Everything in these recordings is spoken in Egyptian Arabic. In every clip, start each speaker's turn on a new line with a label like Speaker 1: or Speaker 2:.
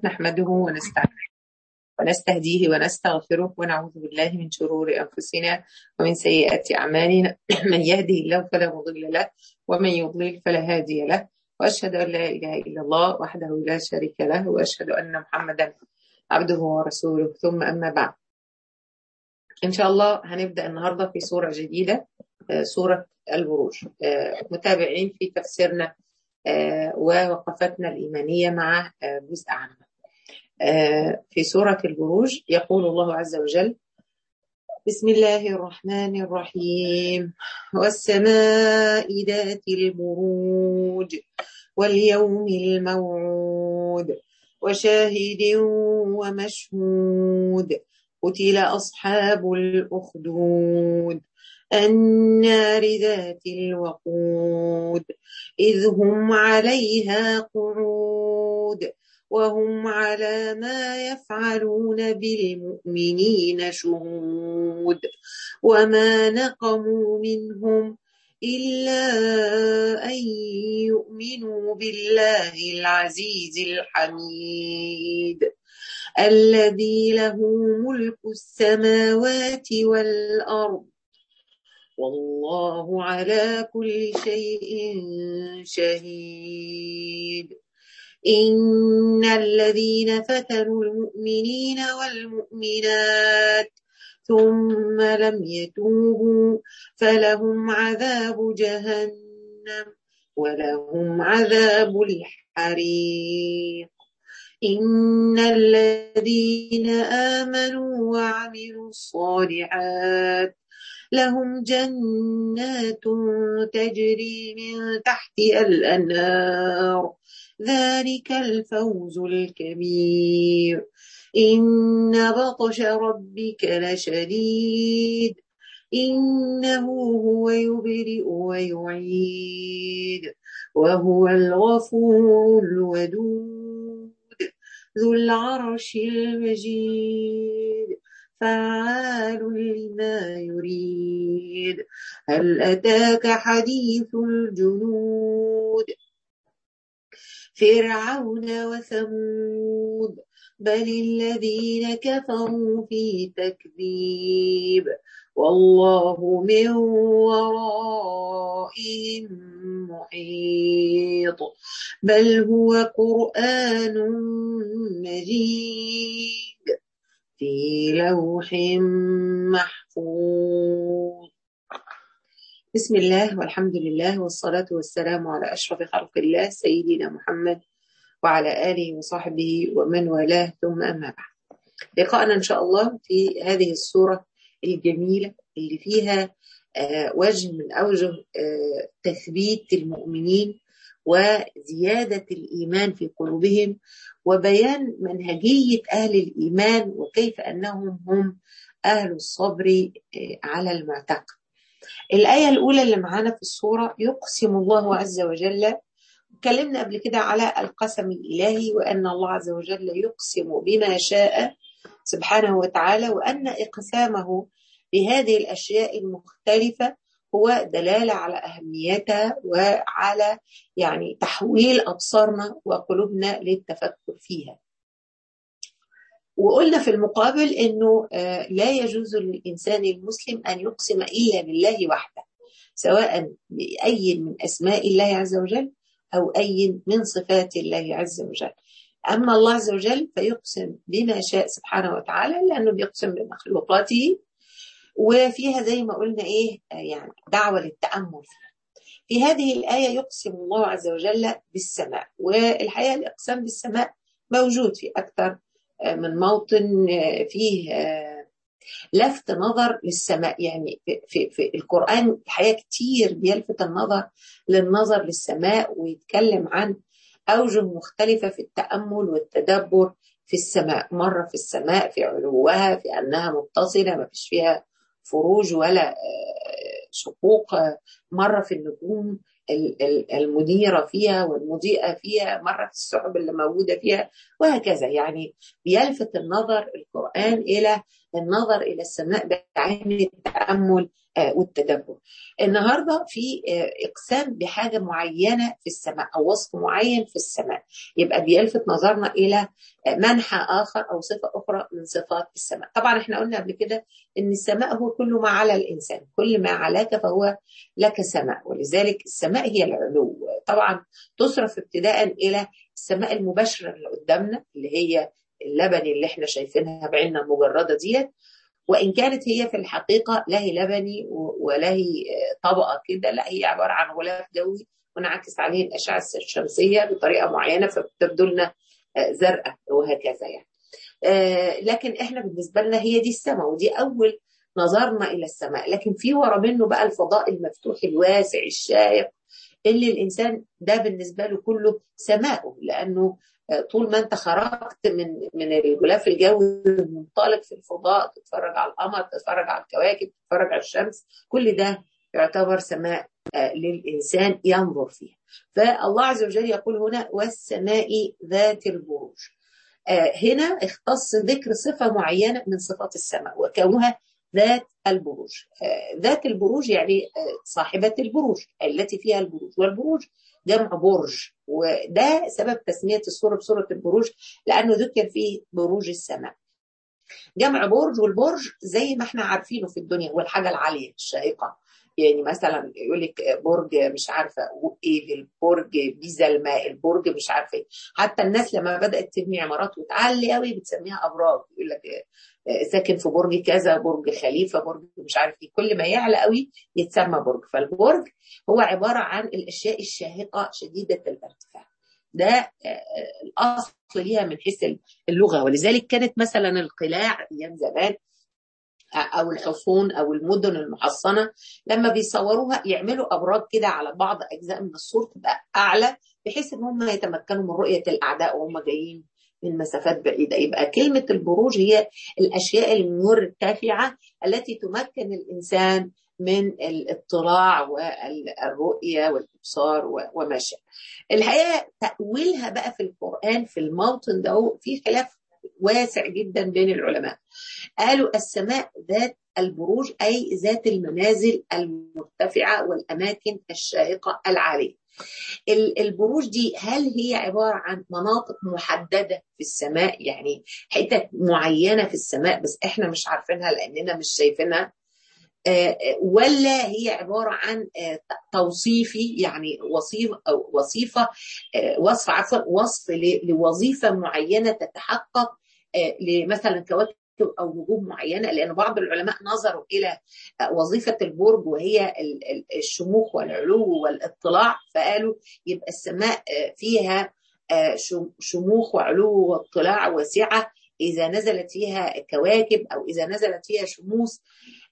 Speaker 1: نحمده ونستعينه ونستهديه ونستغفره ونعوذ بالله من شرور أنفسنا ومن سيئات أعمالنا من يهده الله فلا مضل له ومن يضلل فلا هادي له وأشهد أن لا إله إلا الله وحده لا شريك له وأشهد أن محمدا عبده ورسوله ثم أما بعد إن شاء الله هنبدأ النهاردة في سورة جديدة سورة البروج متابعين في تفسيرنا ووقفتنا الإيمانية مع جزء عنها في سورة البروج يقول الله عز وجل بسم الله الرحمن الرحيم والسماء ذات البروج واليوم الموعود وشاهد ومشهود قتل أصحاب الأخدود النار ذات الوقود إذ هم عليها قعود وهم على ما يفعلون بالمؤمنين شهود وما نقموا منهم إلا أن يؤمنوا بالله العزيز الحميد الذي له ملك السماوات والأرض والله على كل شيء شهيد إن الذين فتنوا المؤمنين والمؤمنات ثم لم يتوبوا فلهم عذاب جهنم ولهم عذاب الحريق إن الذين آمنوا وعملوا الصالحات لهم جنات تجري من تحتها الأنهار ذلك الفوز الكبير إن بطش ربك لشديد إنه هو يبرئ ويعيد وهو الغفور الودود ذو العرش المجيد فعال لما يريد هل أتاك حديث الجنود فرعون وثمود بل الذين كفروا في تكذيب والله من ورائهم محيط بل هو قرآن مجيد في لوح محفوظ بسم الله والحمد لله والصلاة والسلام على أشرف خلق الله سيدنا محمد وعلى آله وصحبه ومن والاه ثم أما بعد لقاءنا إن شاء الله في هذه السورة الجميلة اللي فيها وجه من أوجه تثبيت المؤمنين وزيادة الإيمان في قلوبهم وبيان منهجية أهل الإيمان وكيف أنهم هم أهل الصبر على المعتقد الآية الأولى اللي معانا في الصورة يقسم الله عز وجل اتكلمنا قبل كده على القسم الإلهي وأن الله عز وجل يقسم بما شاء سبحانه وتعالى وأن إقسامه بهذه الأشياء المختلفة هو دلالة على أهميتها وعلى يعني تحويل أبصارنا وقلوبنا للتفكر فيها وقلنا في المقابل أنه لا يجوز للإنسان المسلم أن يقسم إلا بالله وحده سواء بأي من أسماء الله عز وجل أو أي من صفات الله عز وجل أما الله عز وجل فيقسم بما شاء سبحانه وتعالى لأنه بيقسم بمخلوقاته وفيها زي ما قلنا إيه يعني دعوة للتأمل فيها في هذه الآية يقسم الله عز وجل بالسماء والحقيقة الإقسام بالسماء موجود في أكثر من موطن فيه لفت نظر للسماء يعني في, في, في القرآن الحقيقة كتير بيلفت النظر للنظر للسماء ويتكلم عن أوجه مختلفة في التأمل والتدبر في السماء مرة في السماء في علوها في أنها متصلة ما فيش فيها فروج ولا شقوق مرة في النجوم المنيرة فيها والمضيئة فيها مرة في السحب اللي موجودة فيها وهكذا يعني بيلفت النظر القرآن إلى النظر الى السماء بعين التامل والتدبر. النهارده في اقسام بحاجه معينه في السماء او وصف معين في السماء يبقى بيلفت نظرنا الى منحى اخر او صفه اخرى من صفات السماء. طبعا احنا قلنا قبل كده ان السماء هو كل ما على الانسان، كل ما علاك فهو لك سماء ولذلك السماء هي العلو. طبعا تصرف ابتداء الى السماء المباشره اللي قدامنا اللي هي اللبني اللي احنا شايفينها بعيننا المجرده ديت وان كانت هي في الحقيقه لا هي لبني ولا هي طبقه كده لا هي عباره عن غلاف جوي منعكس عليه الاشعه الشمسيه بطريقه معينه فبتبدو لنا زرقاء وهكذا يعني. لكن احنا بالنسبه لنا هي دي السماء ودي اول نظرنا الى السماء لكن في ورا منه بقى الفضاء المفتوح الواسع الشائق اللي الانسان ده بالنسبه له كله سماؤه لانه طول ما انت خرجت من من الغلاف الجوي المنطلق في الفضاء تتفرج على القمر تتفرج على الكواكب تتفرج على الشمس كل ده يعتبر سماء للانسان ينظر فيها فالله عز وجل يقول هنا والسماء ذات البروج هنا اختص ذكر صفه معينه من صفات السماء وكونها ذات البروج ذات البروج يعني صاحبة البروج التي فيها البروج والبروج جمع برج وده سبب تسمية السورة بسورة البروج لأنه ذكر فيه بروج السماء جمع برج والبرج زي ما احنا عارفينه في الدنيا هو الحاجة العالية الشائقة يعني مثلا يقول لك برج مش عارفه ايفل برج بيزا الماء البرج مش عارفه ايه حتى الناس لما بدات تبني عمارات وتعلي قوي بتسميها ابراج يقول لك ساكن في برج كذا برج خليفه برج مش عارف ايه كل ما يعلى قوي يتسمى برج فالبرج هو عباره عن الاشياء الشاهقه شديده الارتفاع ده الاصل ليها من حيث اللغه ولذلك كانت مثلا القلاع ايام زمان او الحصون او المدن المحصنه لما بيصوروها يعملوا ابراج كده على بعض اجزاء من السور تبقى اعلى بحيث ان هم يتمكنوا من رؤيه الاعداء وهم جايين من مسافات بعيده يبقى كلمه البروج هي الاشياء المرتفعه التي تمكن الانسان من الاطلاع والرؤيه والابصار وما شابه. الحقيقه تاويلها بقى في القران في الموطن ده في خلاف واسع جدا بين العلماء قالوا السماء ذات البروج أي ذات المنازل المرتفعة والأماكن الشائقة العالية البروج دي هل هي عبارة عن مناطق محددة في السماء يعني حتت معينة في السماء بس احنا مش عارفينها لأننا مش شايفينها ولا هي عبارة عن توصيفي يعني وصيفة أو وصيفة وصف عفوا وصف لوظيفة معينة تتحقق لمثلا كواكب او نجوم معينه لان بعض العلماء نظروا الى وظيفه البرج وهي الشموخ والعلو والاطلاع فقالوا يبقى السماء فيها شموخ وعلو واطلاع واسعه اذا نزلت فيها كواكب او اذا نزلت فيها شموس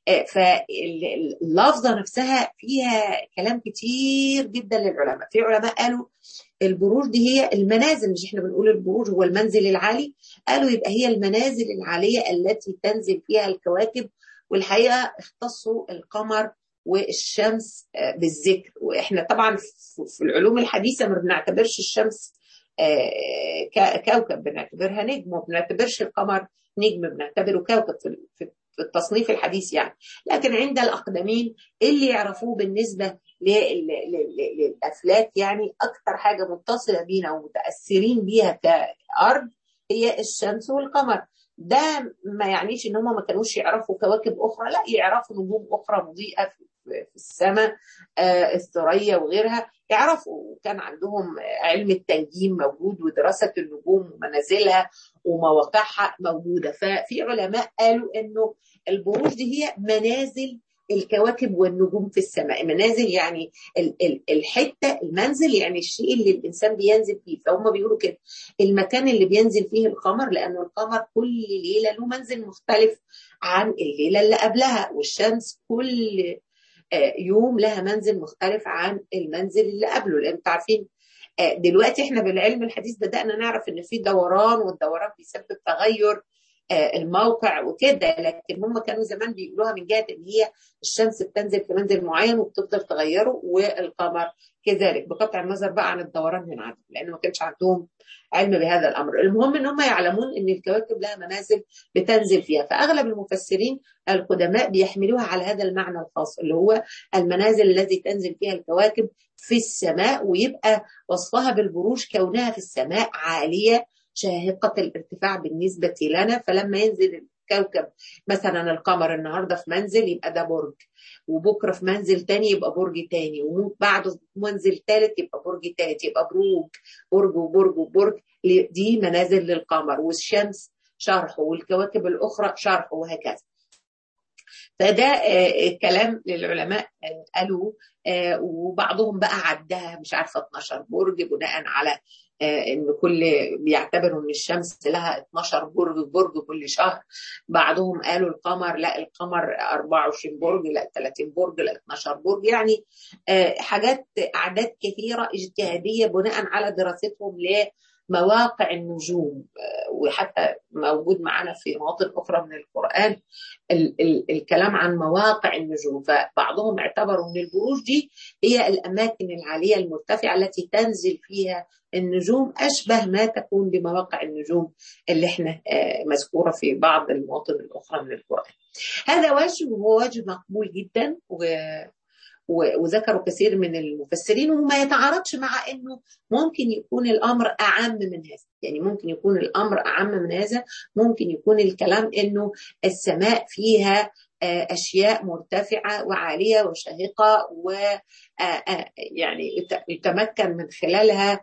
Speaker 1: فاللفظة نفسها فيها كلام كتير جدا للعلماء في علماء قالوا البروج دي هي المنازل مش احنا بنقول البروج هو المنزل العالي قالوا يبقى هي المنازل العالية التي تنزل فيها الكواكب والحقيقة اختصوا القمر والشمس بالذكر واحنا طبعا في العلوم الحديثة ما بنعتبرش الشمس كوكب بنعتبرها نجم وما بنعتبرش القمر نجم بنعتبره كوكب في في التصنيف الحديث يعني لكن عند الأقدمين اللي يعرفوه بالنسبة للأفلاك يعني أكثر حاجة متصلة بينا ومتأثرين بيها كأرض هي الشمس والقمر ده ما يعنيش ان هم ما كانوش يعرفوا كواكب اخرى لا يعرفوا نجوم اخرى مضيئه في السماء الثريا وغيرها يعرفوا وكان عندهم علم التنجيم موجود ودراسه النجوم ومنازلها ومواقعها موجوده ففي علماء قالوا انه البروج دي هي منازل الكواكب والنجوم في السماء منازل يعني الحته المنزل يعني الشيء اللي الانسان بينزل فيه فهم بيقولوا كده المكان اللي بينزل فيه القمر لانه القمر كل ليله له منزل مختلف عن الليله اللي قبلها والشمس كل يوم لها منزل مختلف عن المنزل اللي قبله لان انتوا عارفين دلوقتي احنا بالعلم الحديث بدانا نعرف ان في دوران والدوران بيسبب تغير الموقع وكده لكن هم كانوا زمان بيقولوها من جهه ان هي الشمس بتنزل في منزل معين وبتفضل تغيره والقمر كذلك بقطع النظر بقى عن الدوران من عدم لان ما كانش عندهم علم بهذا الامر المهم ان هم يعلمون ان الكواكب لها منازل بتنزل فيها فاغلب المفسرين القدماء بيحملوها على هذا المعنى الخاص اللي هو المنازل التي تنزل فيها الكواكب في السماء ويبقى وصفها بالبروج كونها في السماء عاليه شاهقه الارتفاع بالنسبه لنا فلما ينزل الكوكب مثلا القمر النهارده في منزل يبقى ده برج وبكره في منزل تاني يبقى برج تاني وبعده منزل ثالث يبقى برج ثالث يبقى بروج برج وبرج وبرج دي منازل للقمر والشمس شرحه والكواكب الاخرى شرحه وهكذا فده كلام للعلماء قالوا وبعضهم بقى عدها مش عارفه 12 برج بناء على ان كل بيعتبروا ان الشمس لها 12 برج برج كل شهر بعضهم قالوا القمر لا القمر 24 برج لا 30 برج لا 12 برج يعني حاجات اعداد كثيره اجتهاديه بناء على دراستهم مواقع النجوم وحتى موجود معنا في مواطن أخرى من القرآن ال ال الكلام عن مواقع النجوم فبعضهم اعتبروا أن البروج دي هي الأماكن العالية المرتفعة التي تنزل فيها النجوم أشبه ما تكون بمواقع النجوم اللي احنا مذكورة في بعض المواطن الأخرى من القرآن هذا وجه وهو وجه مقبول جدا و وذكروا كثير من المفسرين وما يتعارضش مع انه ممكن يكون الامر اعم من هذا يعني ممكن يكون الامر اعم من هذا ممكن يكون الكلام انه السماء فيها اشياء مرتفعه وعاليه وشاهقه و يعني يتمكن من خلالها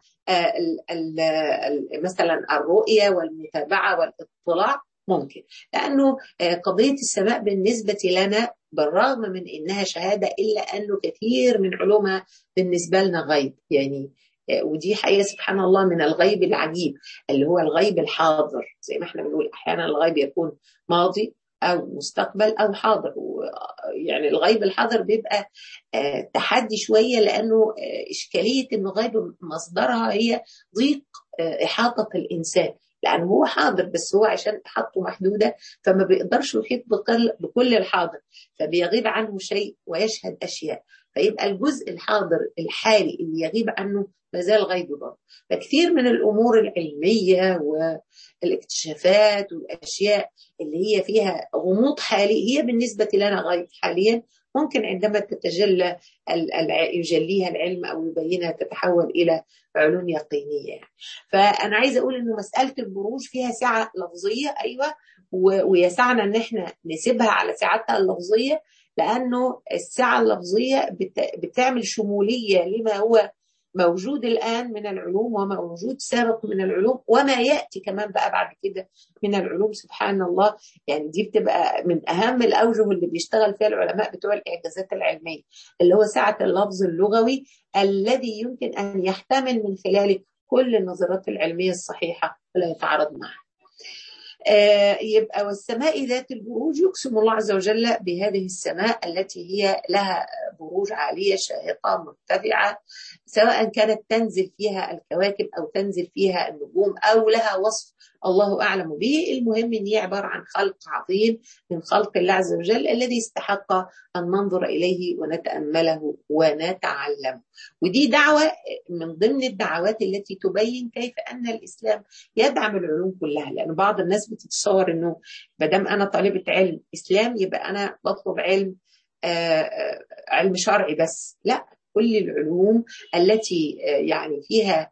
Speaker 1: مثلا الرؤيه والمتابعه والاطلاع ممكن لانه قضيه السماء بالنسبه لنا بالرغم من انها شهاده الا انه كثير من علومها بالنسبه لنا غيب يعني ودي حقيقه سبحان الله من الغيب العجيب اللي هو الغيب الحاضر زي ما احنا بنقول احيانا الغيب يكون ماضي او مستقبل او حاضر يعني الغيب الحاضر بيبقى تحدي شويه لانه اشكاليه انه غيب مصدرها هي ضيق احاطه الانسان لأنه هو حاضر بس هو عشان إحاطته محدودة فما بيقدرش يحيط بكل, بكل الحاضر فبيغيب عنه شيء ويشهد أشياء فيبقى الجزء الحاضر الحالي اللي يغيب عنه ما زال غيب برضه فكثير من الأمور العلمية والاكتشافات والأشياء اللي هي فيها غموض حالي هي بالنسبة لنا غيب حاليا ممكن عندما تتجلى يجليها العلم او يبينها تتحول الى علوم يقينيه يعني. فانا عايزه اقول انه مساله البروج فيها سعه لفظيه ايوه ويسعنا ان احنا نسيبها على سعتها اللفظيه لانه السعه اللفظيه بتعمل شموليه لما هو موجود الآن من العلوم وما موجود سابق من العلوم وما يأتي كمان بقى بعد كده من العلوم سبحان الله يعني دي بتبقى من أهم الأوجه اللي بيشتغل فيها العلماء بتوع الإعجازات العلمية اللي هو سعة اللفظ اللغوي الذي يمكن أن يحتمل من خلاله كل النظرات العلمية الصحيحة ولا يتعارض معها آه يبقى والسماء ذات البروج يقسم الله عز وجل بهذه السماء التي هي لها بروج عالية شاهقة مرتفعة سواء كانت تنزل فيها الكواكب أو تنزل فيها النجوم أو لها وصف الله أعلم به المهم أن هي عبارة عن خلق عظيم من خلق الله عز وجل الذي استحق أن ننظر إليه ونتأمله ونتعلمه ودي دعوة من ضمن الدعوات التي تبين كيف أن الإسلام يدعم العلوم كلها لأن بعض الناس بتتصور أنه بدم أنا طالبة علم إسلام يبقى أنا بطلب علم آه علم شرعي بس لا كل العلوم التي يعني فيها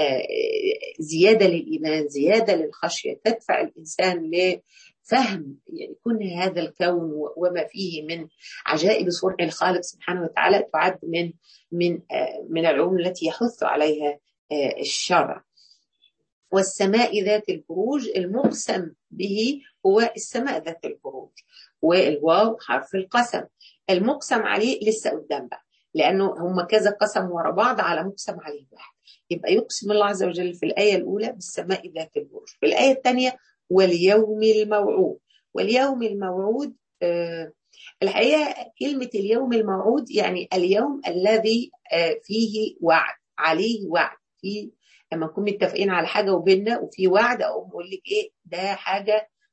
Speaker 1: زياده للايمان زياده للخشيه تدفع الانسان لفهم يعني كل هذا الكون وما فيه من عجائب صنع الخالق سبحانه وتعالى تعد من من من العلوم التي يحث عليها الشرع والسماء ذات البروج المقسم به هو السماء ذات البروج والواو حرف القسم المقسم عليه لسه قدام بقى لانه هم كذا قسم ورا بعض على مقسم عليه واحد يبقى يقسم الله عز وجل في الايه الاولى بالسماء ذات البروج في الايه الثانيه واليوم الموعود واليوم الموعود آه الحقيقه كلمه اليوم الموعود يعني اليوم الذي آه فيه وعد عليه وعد في لما نكون متفقين على حاجه وبيننا وفي وعد اقوم اقول لك ايه ده حاجه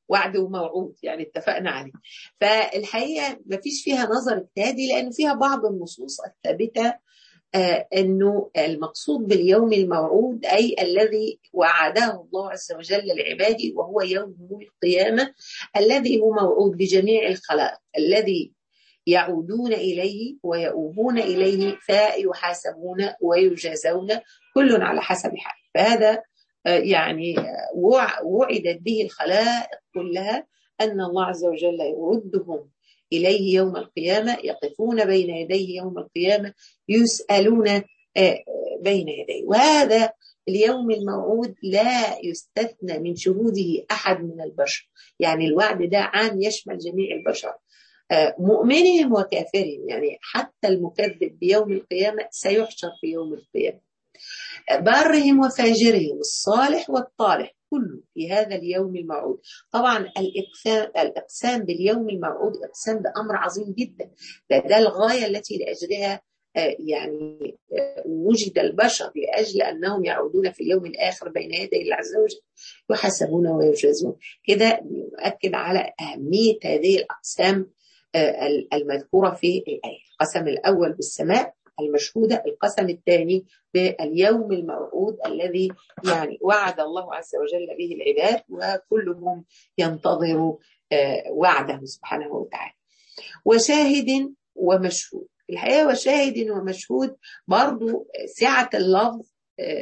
Speaker 1: وعد وموعود يعني اتفقنا عليه فالحقيقه ما فيش فيها نظر اجتهادي لان فيها بعض النصوص الثابته آه انه المقصود باليوم الموعود اي الذي وعده الله عز وجل لعباده وهو يوم القيامه الذي هو موعود بجميع الخلائق الذي يعودون اليه ويؤوبون اليه فيحاسبون ويجازون كل على حسب حاله فهذا يعني وعدت به الخلائق كلها ان الله عز وجل يردهم اليه يوم القيامه يقفون بين يديه يوم القيامه يسالون بين يديه وهذا اليوم الموعود لا يستثنى من شهوده احد من البشر يعني الوعد ده عام يشمل جميع البشر مؤمنهم وكافرهم يعني حتى المكذب بيوم القيامه سيحشر في يوم القيامه برهم وفاجرهم الصالح والطالح كله في هذا اليوم الموعود طبعا الإقسام, الإقسام باليوم الموعود إقسام بأمر عظيم جدا ده, ده الغاية التي لأجلها يعني وجد البشر لأجل أنهم يعودون في اليوم الآخر بين يدي الله عز وجل يحاسبون ويجازون كده يؤكد على أهمية هذه الأقسام المذكورة في الآية القسم الأول بالسماء المشهودة القسم الثاني باليوم الموعود الذي يعني وعد الله عز وجل به العباد وكلهم ينتظر وعده سبحانه وتعالى وشاهد ومشهود الحقيقة وشاهد ومشهود برضو سعة اللفظ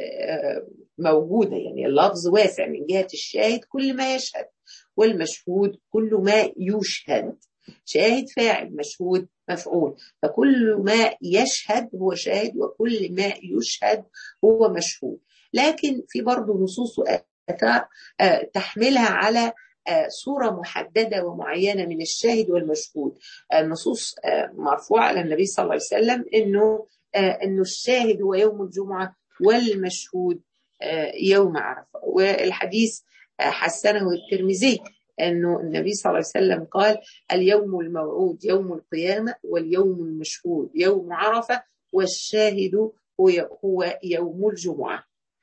Speaker 1: موجودة يعني اللفظ واسع من جهة الشاهد كل ما يشهد والمشهود كل ما يشهد شاهد فاعل مشهود مفعول فكل ما يشهد هو شاهد وكل ما يشهد هو مشهود لكن في برضه نصوص تحملها على صورة محددة ومعينة من الشاهد والمشهود النصوص مرفوعة على النبي صلى الله عليه وسلم إنه إنه الشاهد هو يوم الجمعة والمشهود يوم عرفة والحديث حسنه الترمذي أنه النبي صلى الله عليه وسلم قال اليوم الموعود يوم القيامة واليوم المشهود يوم عرفة والشاهد هو, هو يوم الجمعة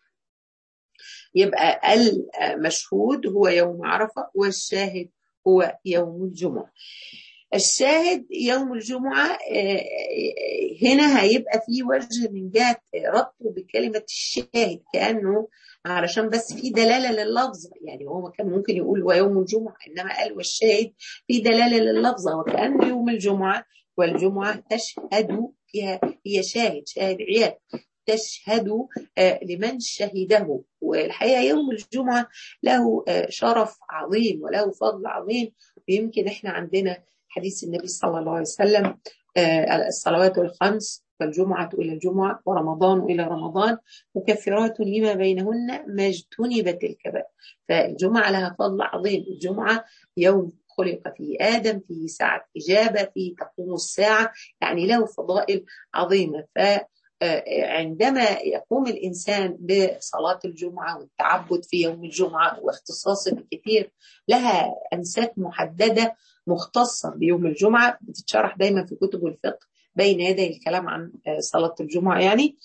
Speaker 1: يبقى المشهود هو يوم عرفة والشاهد هو يوم الجمعة الشاهد يوم الجمعة هنا هيبقى في وجه من جهة ربطه بكلمة الشاهد كأنه علشان بس في دلالة لللفظ يعني هو كان ممكن يقول ويوم الجمعة إنما قال والشاهد في دلالة لللفظ وكأن يوم الجمعة والجمعة تشهد فيها هي شاهد شاهد عيال تشهد لمن شهده والحقيقة يوم الجمعة له شرف عظيم وله فضل عظيم ويمكن احنا عندنا حديث النبي صلى الله عليه وسلم الصلوات الخمس والجمعة إلى الجمعة ورمضان إلى رمضان مكفرات لما بينهن ما اجتنبت الكبائر فالجمعة لها فضل عظيم الجمعة يوم خلق فيه آدم فيه ساعة إجابة فيه تقوم الساعة يعني له فضائل عظيمة ف عندما يقوم الإنسان بصلاة الجمعة والتعبد في يوم الجمعة واختصاصه الكثير لها أنساك محددة مختصة بيوم الجمعة بتتشرح دايما في كتب الفقه بين يدي الكلام عن صلاة الجمعة يعني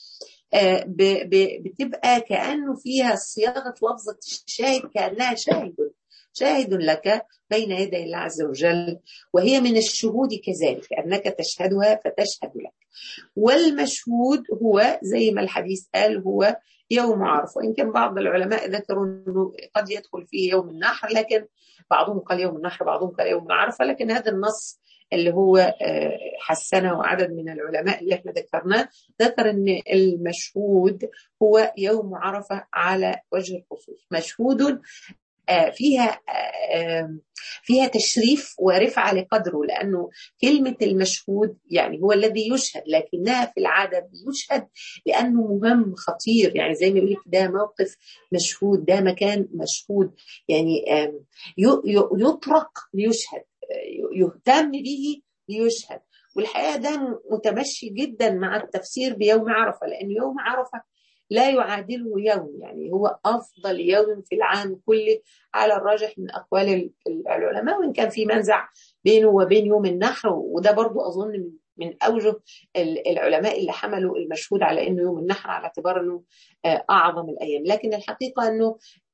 Speaker 1: بتبقى كأنه فيها صياغة لفظة الشاهد كأنها شاهد شاهد لك بين يدي الله عز وجل وهي من الشهود كذلك أنك تشهدها فتشهد لك والمشهود هو زي ما الحديث قال هو يوم عرفة وإن كان بعض العلماء ذكروا أنه قد يدخل فيه يوم النحر لكن بعضهم قال يوم النحر بعضهم قال يوم عرفة لكن هذا النص اللي هو حسنه عدد من العلماء اللي احنا ذكرناه ذكر ان المشهود هو يوم عرفه على وجه الخصوص مشهود فيها فيها تشريف ورفعه لقدره لانه كلمه المشهود يعني هو الذي يشهد لكنها في العاده بيشهد لانه مهم خطير يعني زي ما بيقول ده موقف مشهود ده مكان مشهود يعني يطرق ليشهد يهتم به ليشهد والحقيقه ده متمشي جدا مع التفسير بيوم عرفه لان يوم عرفه لا يعادله يوم يعني هو افضل يوم في العام كله على الراجح من اقوال العلماء وان كان في منزع بينه وبين يوم النحر وده برضو اظن من من اوجه العلماء اللي حملوا المشهود على انه يوم النحر على اعتبار انه اعظم الايام لكن الحقيقه انه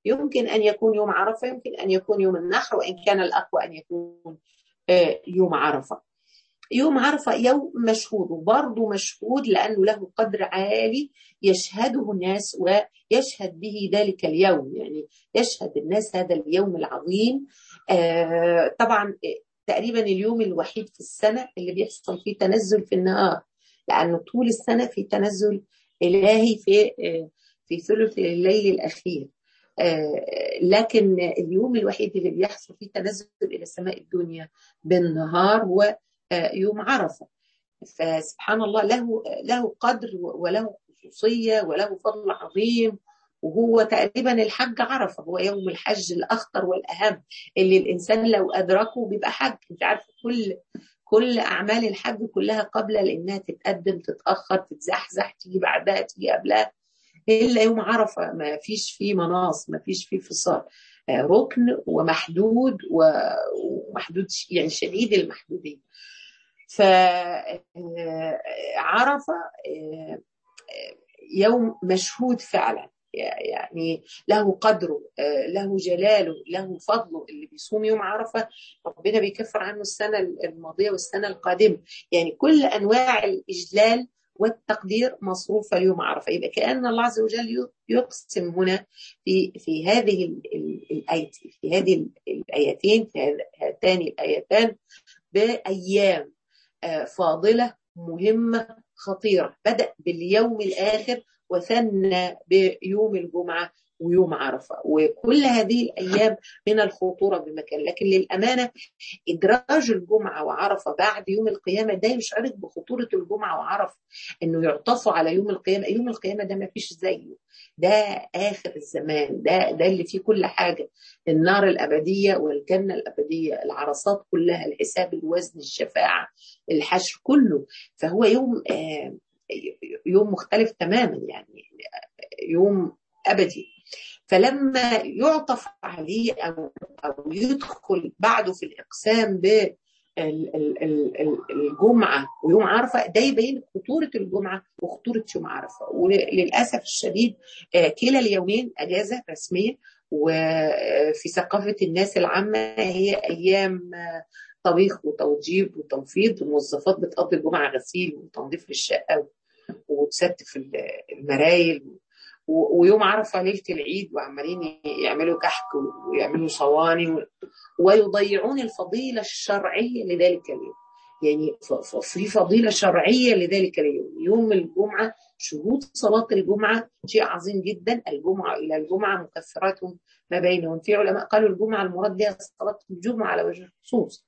Speaker 1: يمكن أن يكون يوم عرفة يمكن أن يكون يوم النحر وإن كان الأقوى أن يكون يوم عرفة يوم عرفة يوم مشهود وبرضه مشهود لأنه له قدر عالي يشهده الناس ويشهد به ذلك اليوم يعني يشهد الناس هذا اليوم العظيم آه طبعا تقريبا اليوم الوحيد في السنة اللي بيحصل فيه تنزل في النهار لأنه طول السنة في تنزل إلهي في آه في ثلث الليل الأخير آه لكن اليوم الوحيد اللي بيحصل فيه تنزل إلى السماء الدنيا بالنهار هو يوم عرفة فسبحان الله له له قدر وله خصوصية وله فضل عظيم وهو تقريبا الحج عرفة هو يوم الحج الأخطر والأهم اللي الإنسان لو أدركه بيبقى حج أنت عارفة كل كل أعمال الحج كلها قبل لأنها تتقدم تتأخر تتزحزح تيجي بعدها تيجي قبلها إلا يوم عرفة ما فيش فيه مناص ما فيش فيه فصال ركن ومحدود ومحدود يعني شديد المحدودية فعرفة يوم مشهود فعلا يعني له قدره له جلاله له فضله اللي بيصوم يوم عرفة ربنا بيكفر عنه السنة الماضية والسنة القادمة يعني كل أنواع الإجلال والتقدير مصروفة اليوم عرفة يبقى كأن الله عز وجل يقسم هنا في في هذه الآية في هذه الآيتين في هاتان الآيتان بأيام فاضلة مهمة خطيرة بدأ باليوم الآخر وثنى بيوم الجمعة ويوم عرفة وكل هذه الأيام من الخطورة بمكان لكن للأمانة إدراج الجمعة وعرفة بعد يوم القيامة ده يشعرك بخطورة الجمعة وعرفة إنه يعطفوا على يوم القيامة يوم القيامة ده ما فيش زيه ده آخر الزمان ده ده اللي فيه كل حاجة النار الأبدية والجنة الأبدية العرصات كلها الحساب الوزن الشفاعة الحشر كله فهو يوم آه يوم مختلف تماما يعني يوم أبدي فلما يعطف عليه أو, أو يدخل بعده في الإقسام ب الجمعة ويوم عرفة ده يبين خطورة الجمعة وخطورة يوم عرفة وللأسف الشديد كلا اليومين أجازة رسمية وفي ثقافة الناس العامة هي أيام طبيخ وتوجيب وتنفيض الموظفات بتقضي الجمعة غسيل وتنظيف للشقة وتستف المرايل ويوم عرفة ليلة العيد وعمالين يعملوا كحك ويعملوا صواني ويضيعون الفضيلة الشرعية لذلك اليوم يعني في فضيلة شرعية لذلك اليوم يوم الجمعة شهود صلاة الجمعة شيء عظيم جدا الجمعة إلى الجمعة مكفرات ما بينهم في علماء قالوا الجمعة المراد بها صلاة الجمعة على وجه الخصوص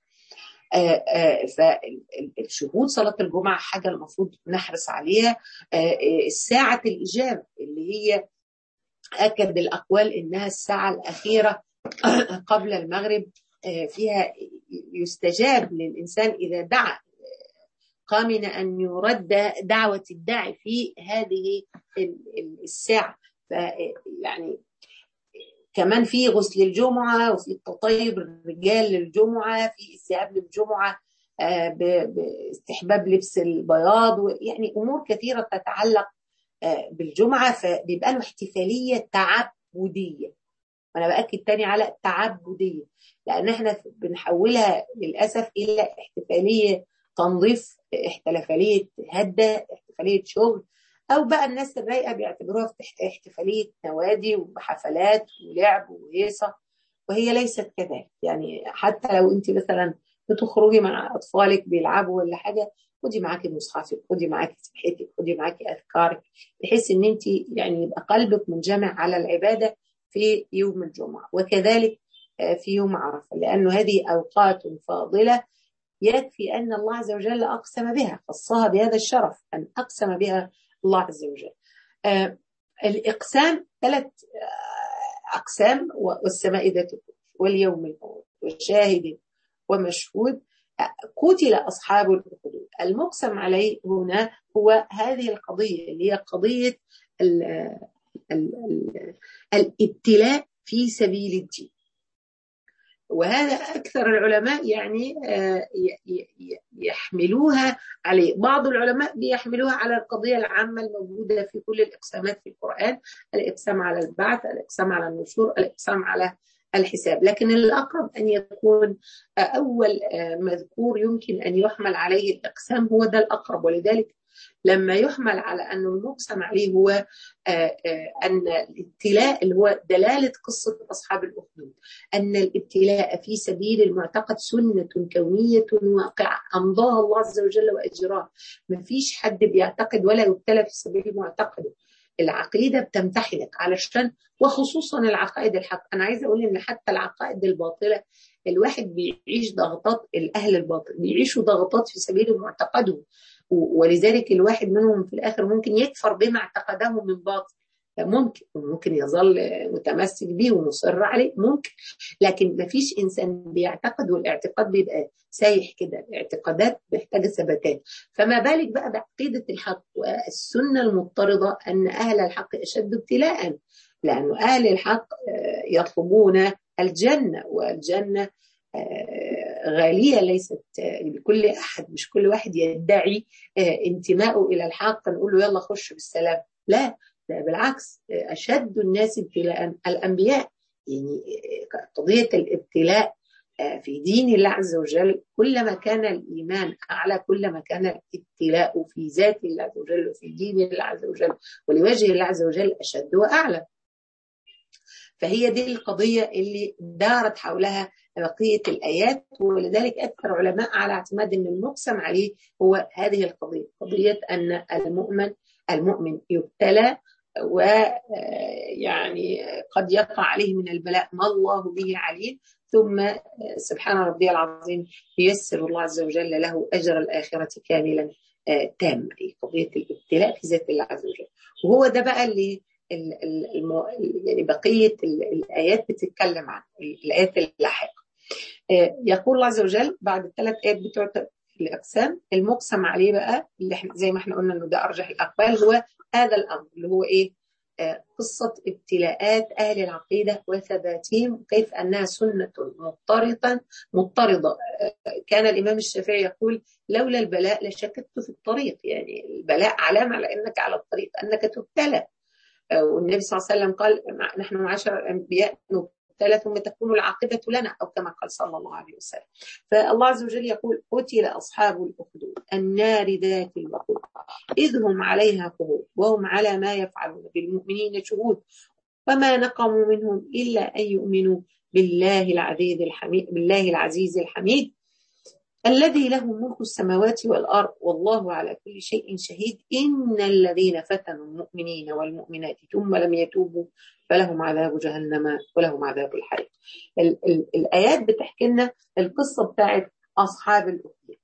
Speaker 1: فالشهود صلاة الجمعة حاجة المفروض نحرص عليها ساعة الإجابة اللي هي أكد الأقوال إنها الساعة الأخيرة قبل المغرب فيها يستجاب للإنسان إذا دعا قامن أن يرد دعوة الداعي في هذه الساعة يعني كمان في غسل الجمعة وفي التطيب الرجال للجمعة في استيعاب للجمعة باستحباب لبس البياض يعني أمور كثيرة تتعلق بالجمعة فبيبقى له احتفالية تعبدية وأنا بأكد تاني على التعبدية لأن احنا بنحولها للأسف إلى احتفالية تنظيف احتفالية هدة احتفالية شغل او بقى الناس الرايقه بيعتبروها احتفاليه نوادي وحفلات ولعب وهيصه وهي ليست كذلك يعني حتى لو انت مثلا بتخرجي مع اطفالك بيلعبوا ولا حاجه خدي معاكي مصحفك خدي معاكي سبحتك خدي معاكي اذكارك بحيث ان انت يعني يبقى قلبك منجمع على العباده في يوم الجمعه وكذلك في يوم عرفه لانه هذه اوقات فاضله يكفي ان الله عز وجل اقسم بها خصها بهذا الشرف ان اقسم بها الله عز وجل آه الإقسام ثلاث آه أقسام والسماء ذات واليوم الموت وشاهد ومشهود آه قتل أصحاب الأخدود المقسم عليه هنا هو هذه القضية اللي هي قضية ال ال ال الابتلاء في سبيل الدين وهذا أكثر العلماء يعني يحملوها عليه بعض العلماء بيحملوها على القضية العامة الموجودة في كل الإقسامات في القرآن الإقسام على البعث الإقسام على النشور الإقسام على الحساب لكن الأقرب أن يكون أول مذكور يمكن أن يحمل عليه الإقسام هو ده الأقرب ولذلك لما يحمل على أنه المقسم عليه هو أن الابتلاء اللي هو دلالة قصة أصحاب الأخدود أن الابتلاء في سبيل المعتقد سنة كونية واقعة أمضاها الله عز وجل وأجراها ما فيش حد بيعتقد ولا يبتلى في سبيل معتقده العقيدة بتمتحنك علشان وخصوصا العقائد الحق أنا عايزة أقول إن حتى العقائد الباطلة الواحد بيعيش ضغطات الأهل الباطل بيعيشوا ضغطات في سبيل معتقدهم ولذلك الواحد منهم في الآخر ممكن يكفر بما اعتقده من باطل ممكن ممكن يظل متمسك بيه ومصر عليه ممكن لكن ما فيش انسان بيعتقد والاعتقاد بيبقى سايح كده الاعتقادات محتاجه ثباتات فما بالك بقى بعقيده الحق والسنه المضطرده ان اهل الحق اشد ابتلاء لانه اهل الحق يطلبون الجنه والجنه غالية ليست لكل أحد مش كل واحد يدعي انتمائه إلى الحق نقول له يلا خش بالسلام لا لا بالعكس أشد الناس ابتلاء الأنبياء يعني قضية الابتلاء في دين الله عز وجل كلما كان الإيمان أعلى كلما كان الابتلاء في ذات الله عز وجل وفي دين الله عز وجل ولوجه الله عز وجل أشد وأعلى فهي دي القضية اللي دارت حولها بقية الآيات ولذلك أكثر علماء على اعتماد أن المقسم عليه هو هذه القضية قضية أن المؤمن المؤمن يبتلى ويعني قد يقع عليه من البلاء ما الله به عليم ثم سبحان ربي العظيم ييسر الله عز وجل له أجر الآخرة كاملا تام قضية الابتلاء في ذات الله عز وجل وهو ده بقى اللي الم... يعني بقية الآيات بتتكلم عن الآيات اللاحقة يقول الله عز وجل بعد الثلاث آيات بتوع الأقسام المقسم عليه بقى اللي احنا زي ما احنا قلنا انه ده أرجح الأقوال هو هذا الأمر اللي هو إيه قصة ابتلاءات أهل العقيدة وثباتهم وكيف أنها سنة مضطردة مضطردة كان الإمام الشافعي يقول لولا البلاء لشككت في الطريق يعني البلاء علامة على أنك على الطريق أنك تبتلى والنبي صلى الله عليه وسلم قال نحن معاشر الأنبياء نبتلى ثم تكون العاقبة لنا أو كما قال صلى الله عليه وسلم فالله عز وجل يقول قتل أصحاب الأخدود النار ذات الوقود إذ هم عليها قعود وهم على ما يفعلون بالمؤمنين شهود وما نقموا منهم إلا أن يؤمنوا بالله العزيز الحميد بالله العزيز الحميد الذي له ملك السماوات والأرض والله على كل شيء شهيد إن الذين فتنوا المؤمنين والمؤمنات ثم لم يتوبوا فلهم عذاب جهنم ولهم عذاب الحريق ال- ال- الآيات بتحكي لنا القصة بتاعت أصحاب الأخدود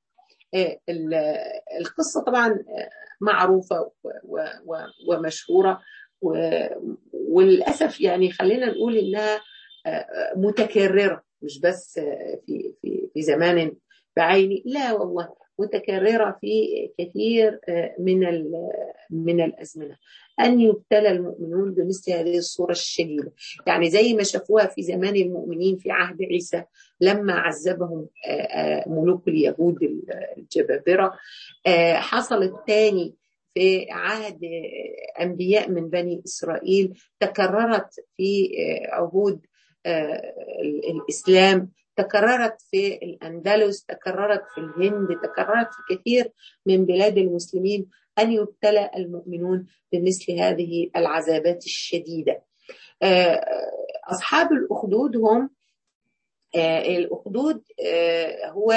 Speaker 1: القصة طبعا معروفة ومشهورة وللأسف يعني خلينا نقول إنها متكررة مش بس في في في زمان بعيني لا والله متكررة في كثير من من الأزمنة أن يبتلى المؤمنون بمثل هذه الصورة الشديدة يعني زي ما شافوها في زمان المؤمنين في عهد عيسى لما عذبهم ملوك اليهود الجبابرة حصلت تاني في عهد أنبياء من بني إسرائيل تكررت في عهود الإسلام تكررت في الأندلس تكررت في الهند تكررت في كثير من بلاد المسلمين أن يبتلى المؤمنون بمثل هذه العذابات الشديدة أصحاب الأخدود هم الأخدود هو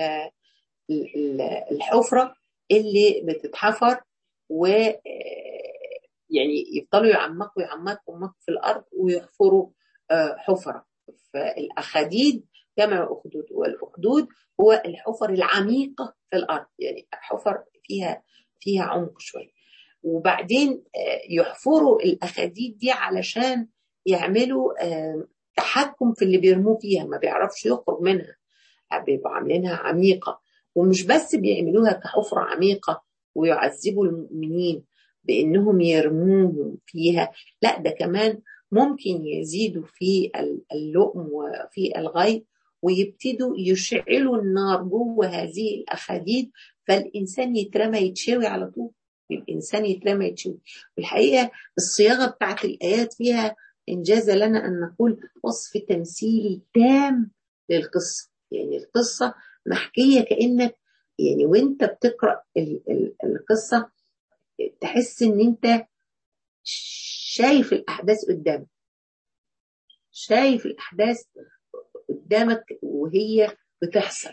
Speaker 1: الحفرة اللي بتتحفر و يعني يفضلوا يعمقوا يعمقوا يعمقوا في الأرض ويحفروا حفرة فالأخاديد جمع أخدود والأخدود هو الحفر العميقة في الأرض يعني حفر فيها فيها عمق شوية وبعدين يحفروا الأخاديد دي علشان يعملوا تحكم في اللي بيرموه فيها ما بيعرفش يخرج منها بيبقوا عاملينها عميقة ومش بس بيعملوها كحفرة عميقة ويعذبوا المؤمنين بانهم يرموهم فيها لا ده كمان ممكن يزيدوا في اللؤم وفي الغي ويبتدوا يشعلوا النار جوه هذه الأخاديد فالإنسان يترمى يتشوي على طول الإنسان يترمى يتشوي والحقيقة الصياغة بتاعت الآيات فيها إنجاز لنا أن نقول وصف تمثيلي تام للقصة يعني القصة محكية كأنك يعني وانت بتقرأ القصة تحس ان انت شايف الأحداث قدامك شايف الأحداث قدامك وهي بتحصل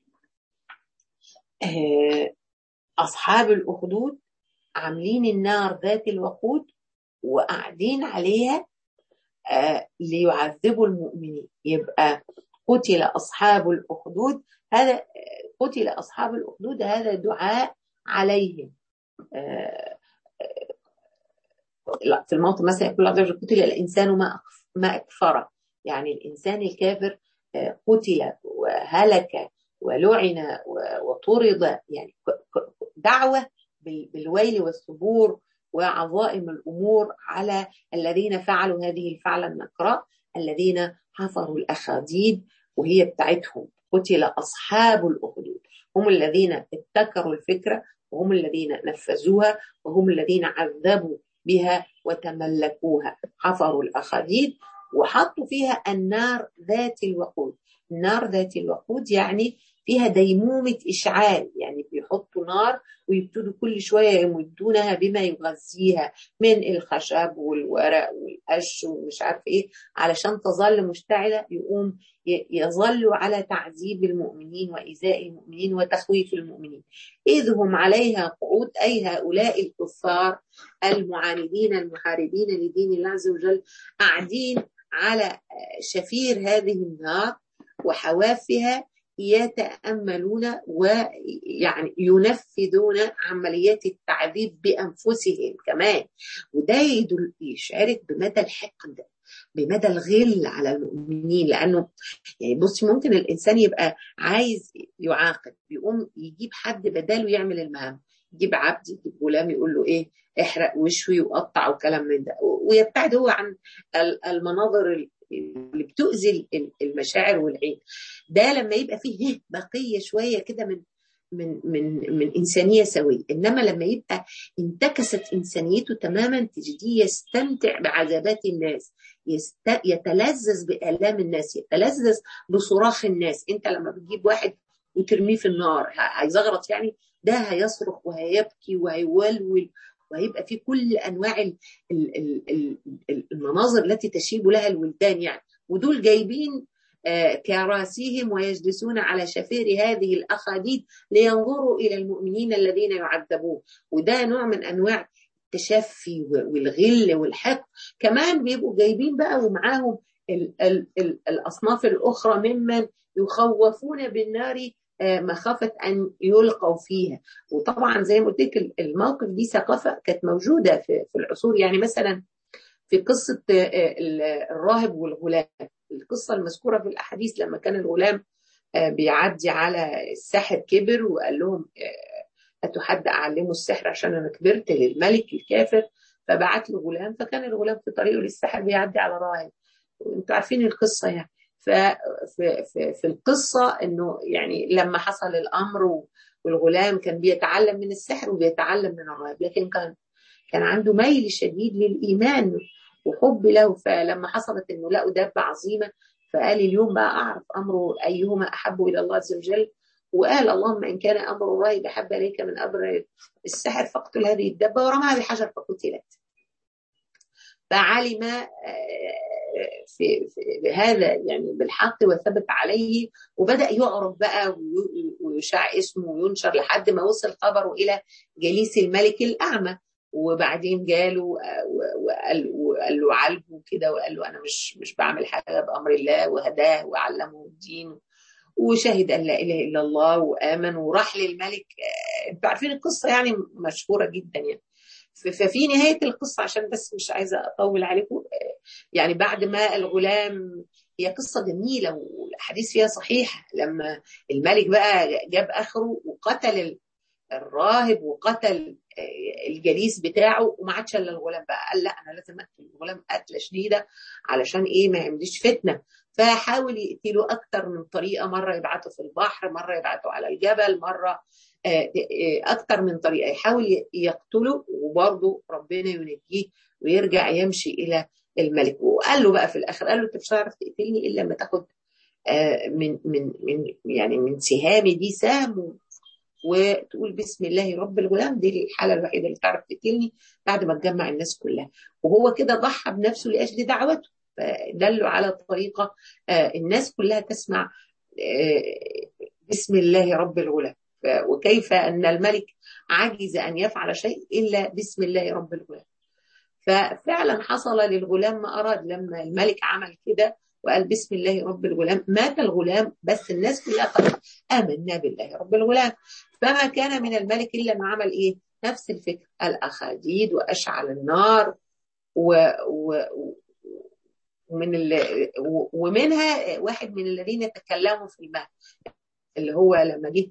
Speaker 1: أصحاب الأخدود عاملين النار ذات الوقود وقاعدين عليها ليعذبوا المؤمنين يبقى قتل أصحاب الأخدود هذا قتل أصحاب الأخدود هذا دعاء عليهم في الموطن مثلا يقول الله قتل الإنسان ما ما أكفره يعني الإنسان الكافر قتل وهلك ولعن وطرد يعني دعوة بالويل والثبور وعظائم الأمور على الذين فعلوا هذه الفعلة النكراء الذين حفروا الأخاديد وهي بتاعتهم قتل أصحاب الأخدود هم الذين ابتكروا الفكرة وهم الذين نفذوها وهم الذين عذبوا بها وتملكوها حفروا الأخاديد وحطوا فيها النار ذات الوقود النار ذات الوقود يعني فيها ديمومة إشعال يعني بيحطوا نار ويبتدوا كل شوية يمدونها بما يغذيها من الخشب والورق والقش ومش عارف إيه علشان تظل مشتعلة يقوم يظلوا على تعذيب المؤمنين وإيذاء المؤمنين وتخويف المؤمنين إذ هم عليها قعود أي هؤلاء الكفار المعاندين المحاربين لدين الله عز وجل قاعدين على شفير هذه النار وحوافها يتأملون ويعني ينفذون عمليات التعذيب بأنفسهم كمان وده يدل يشارك بمدى الحقد بمدى الغل على المؤمنين لانه يعني بصي ممكن الانسان يبقى عايز يعاقب يقوم يجيب حد بداله يعمل المهام يجيب عبد يجيب غلام يقول له ايه احرق وشوي وقطع وكلام من ده ويبتعد هو عن المناظر اللي بتؤذي المشاعر والعين ده لما يبقى فيه بقيه شويه كده من من من من انسانيه سويه انما لما يبقى انتكست انسانيته تماما تجديه يستمتع بعذابات الناس يست... يتلذذ بالام الناس يتلذذ بصراخ الناس انت لما بتجيب واحد وترميه في النار هيزغرط يعني ده هيصرخ وهيبكي وهيولول وهيبقى في كل انواع المناظر التي تشيب لها الولدان يعني ودول جايبين كراسيهم ويجلسون على شفير هذه الاخاديد لينظروا الى المؤمنين الذين يعذبون وده نوع من انواع التشفي والغل والحقد كمان بيبقوا جايبين بقى ومعاهم ال ال ال الاصناف الاخرى ممن يخوفون بالنار مخافة أن يلقوا فيها وطبعا زي ما قلت لك الموقف دي ثقافة كانت موجودة في, في العصور يعني مثلا في قصة الراهب والغلام القصة المذكورة في الأحاديث لما كان الغلام بيعدي على الساحر كبر وقال لهم هاتوا حد أعلمه السحر عشان أنا كبرت للملك الكافر فبعت له غلام فكان الغلام في طريقه للسحر بيعدي على راهب وانتوا عارفين القصة يعني ففي في, في القصة انه يعني لما حصل الامر والغلام كان بيتعلم من السحر وبيتعلم من الراهب لكن كان كان عنده ميل شديد للايمان وحب له فلما حصلت انه لقوا دابة عظيمة فقال اليوم بقى اعرف امره ايهما احب الى الله عز وجل وقال اللهم ان كان امر الراهب احب اليك من امر السحر فاقتل هذه الدابة ورماها بحجر فقتلت فعلم في, في هذا يعني بالحق وثبت عليه وبدا يعرف بقى ويشاع اسمه وينشر لحد ما وصل خبره الى جليس الملك الاعمى وبعدين جاله وقال, وقال له عالجه كده وقال له انا مش مش بعمل حاجه بامر الله وهداه وعلمه الدين وشهد ان لا اله الا الله وامن وراح للملك انتوا عارفين القصه يعني مشهوره جدا يعني ففي نهاية القصة عشان بس مش عايزة أطول عليكم يعني بعد ما الغلام هي قصة جميلة والأحاديث فيها صحيحة لما الملك بقى جاب آخره وقتل الراهب وقتل الجليس بتاعه وما عادش الا الغلام بقى قال لا انا لازم اقتل الغلام قتله شديده علشان ايه ما يعمليش فتنه فحاول يقتله اكتر من طريقه مره يبعته في البحر مره يبعته على الجبل مره اكتر من طريقه يحاول يقتله وبرضه ربنا ينجيه ويرجع يمشي الى الملك وقال له بقى في الاخر قال له انت مش هتعرف تقتلني الا لما تاخد من من من يعني من سهامي دي سهم وتقول بسم الله رب الغلام دي الحاله الوحيده اللي تعرف تقتلني بعد ما تجمع الناس كلها وهو كده ضحى بنفسه لاجل دعوته فدلوا على طريقه الناس كلها تسمع بسم الله رب الغلام وكيف ان الملك عجز ان يفعل شيء الا بسم الله رب الغلام ففعلا حصل للغلام ما اراد لما الملك عمل كده وقال بسم الله رب الغلام مات الغلام بس الناس كلها قالت آمنا بالله رب الغلام فما كان من الملك إلا ما عمل إيه نفس الفكر الأخاديد وأشعل النار و, و ومن ال... ومنها واحد من الذين تكلموا في الماء اللي هو لما جه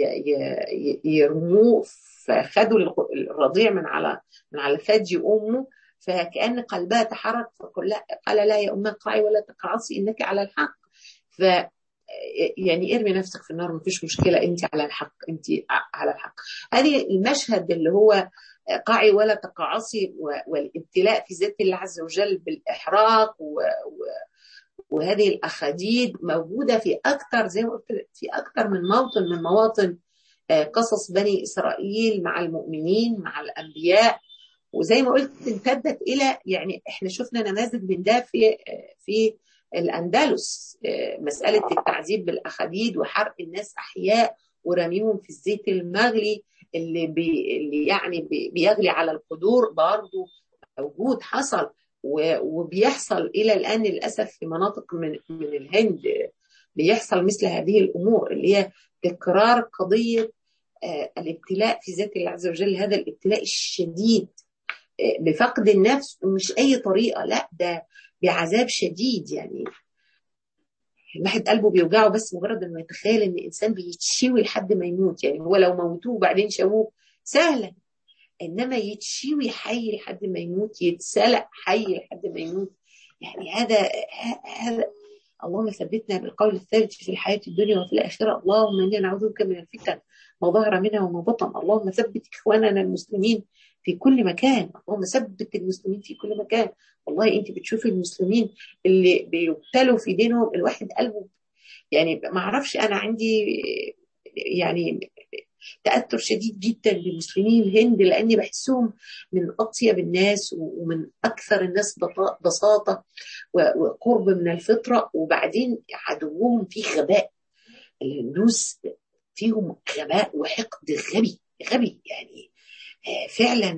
Speaker 1: يرموه فخدوا الرضيع من على من على ثدي امه فكأن قلبها تحرك فقال لا قال لا يا أمه قعي ولا تقعصي إنك على الحق ف يعني ارمي نفسك في النار مفيش مشكلة أنت على الحق أنت على الحق هذه المشهد اللي هو قعي ولا تقعصي والابتلاء في ذات الله عز وجل بالإحراق و... و... وهذه الأخاديد موجودة في أكثر زي ما قلت في أكثر من موطن من مواطن قصص بني إسرائيل مع المؤمنين مع الأنبياء وزي ما قلت امتدت الى يعني احنا شفنا نماذج من ده في في الاندلس مساله التعذيب بالاخاديد وحرق الناس احياء ورميهم في الزيت المغلي اللي بي اللي يعني بي بيغلي على القدور برضه موجود حصل وبيحصل الى الان للاسف في مناطق من من الهند بيحصل مثل هذه الامور اللي هي تكرار قضيه الابتلاء في ذات الله عز وجل هذا الابتلاء الشديد بفقد النفس ومش اي طريقه لا ده بعذاب شديد يعني الواحد قلبه بيوجعه بس مجرد انه يتخيل ان الانسان بيتشوي لحد ما يموت يعني هو لو موتوه وبعدين شووه سهلا انما يتشوي حي لحد ما يموت يتسلق حي لحد ما يموت يعني هذا هذا اللهم ثبتنا بالقول الثابت في الحياه الدنيا وفي الاخره اللهم انا نعوذ بك من الفتن ما ظهر منها وما بطن اللهم ثبت اخواننا المسلمين في كل مكان اللهم ثبت المسلمين في كل مكان والله انت بتشوفي المسلمين اللي بيبتلوا في دينهم الواحد قلبه يعني ما اعرفش انا عندي يعني تاثر شديد جدا بمسلمين الهند لاني بحسهم من اطيب الناس ومن اكثر الناس بساطه وقرب من الفطره وبعدين عدوهم فيه غباء الهندوس فيهم غباء وحقد غبي غبي يعني فعلا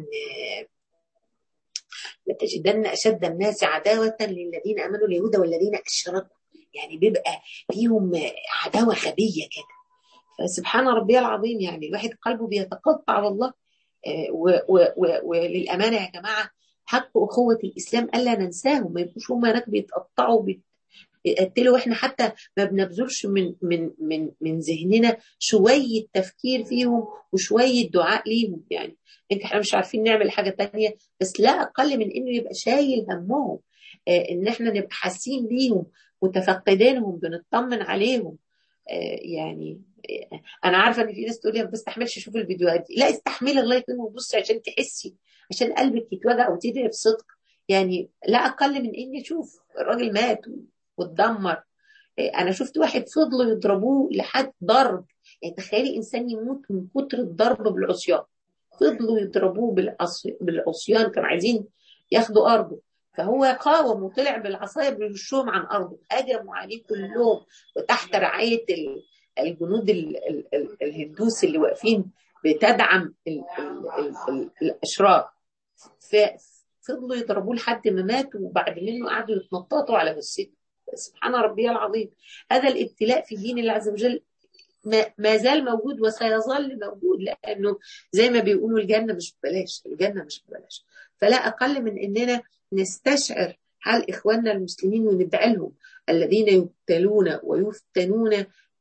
Speaker 1: لتجدن اشد الناس عداوه للذين امنوا اليهود والذين اشركوا يعني بيبقى فيهم عداوه غبيه كده فسبحان ربي العظيم يعني الواحد قلبه بيتقطع والله وللامانه يا جماعه حق اخوه الاسلام الا ننساهم ما يبقوش هم هناك بيتقطعوا بيقتلوا واحنا حتى ما بنبذلش من من من من ذهننا شويه تفكير فيهم وشويه دعاء ليهم يعني انت احنا مش عارفين نعمل حاجه تانية بس لا اقل من انه يبقى شايل همهم آه ان احنا نبقى حاسين بيهم متفقدينهم بنطمن عليهم آه يعني آه انا عارفه ان في ناس تقول لي ما بستحملش اشوف الفيديوهات دي لا استحملي الله يكرمك وبصي عشان تحسي عشان قلبك يتوجع وتدعي بصدق يعني لا اقل من اني اشوف الراجل مات واتدمر انا شفت واحد فضلوا يضربوه لحد ضرب يعني تخيلي انسان يموت من كتر الضرب بالعصيان فضلوا يضربوه بالعصيان كانوا عايزين ياخدوا ارضه فهو قاوم وطلع بالعصايه بيرشهم عن ارضه هجموا عليه كلهم وتحت رعايه الجنود الهندوس اللي واقفين بتدعم الاشرار ففضلوا يضربوه لحد ما مات وبعد منه قعدوا يتنططوا على جثته سبحان ربي العظيم هذا الابتلاء في دين الله عز وجل ما زال موجود وسيظل موجود لانه زي ما بيقولوا الجنه مش ببلاش الجنه مش ببلاش فلا اقل من اننا نستشعر حال اخواننا المسلمين وندعي لهم الذين يبتلون ويفتنون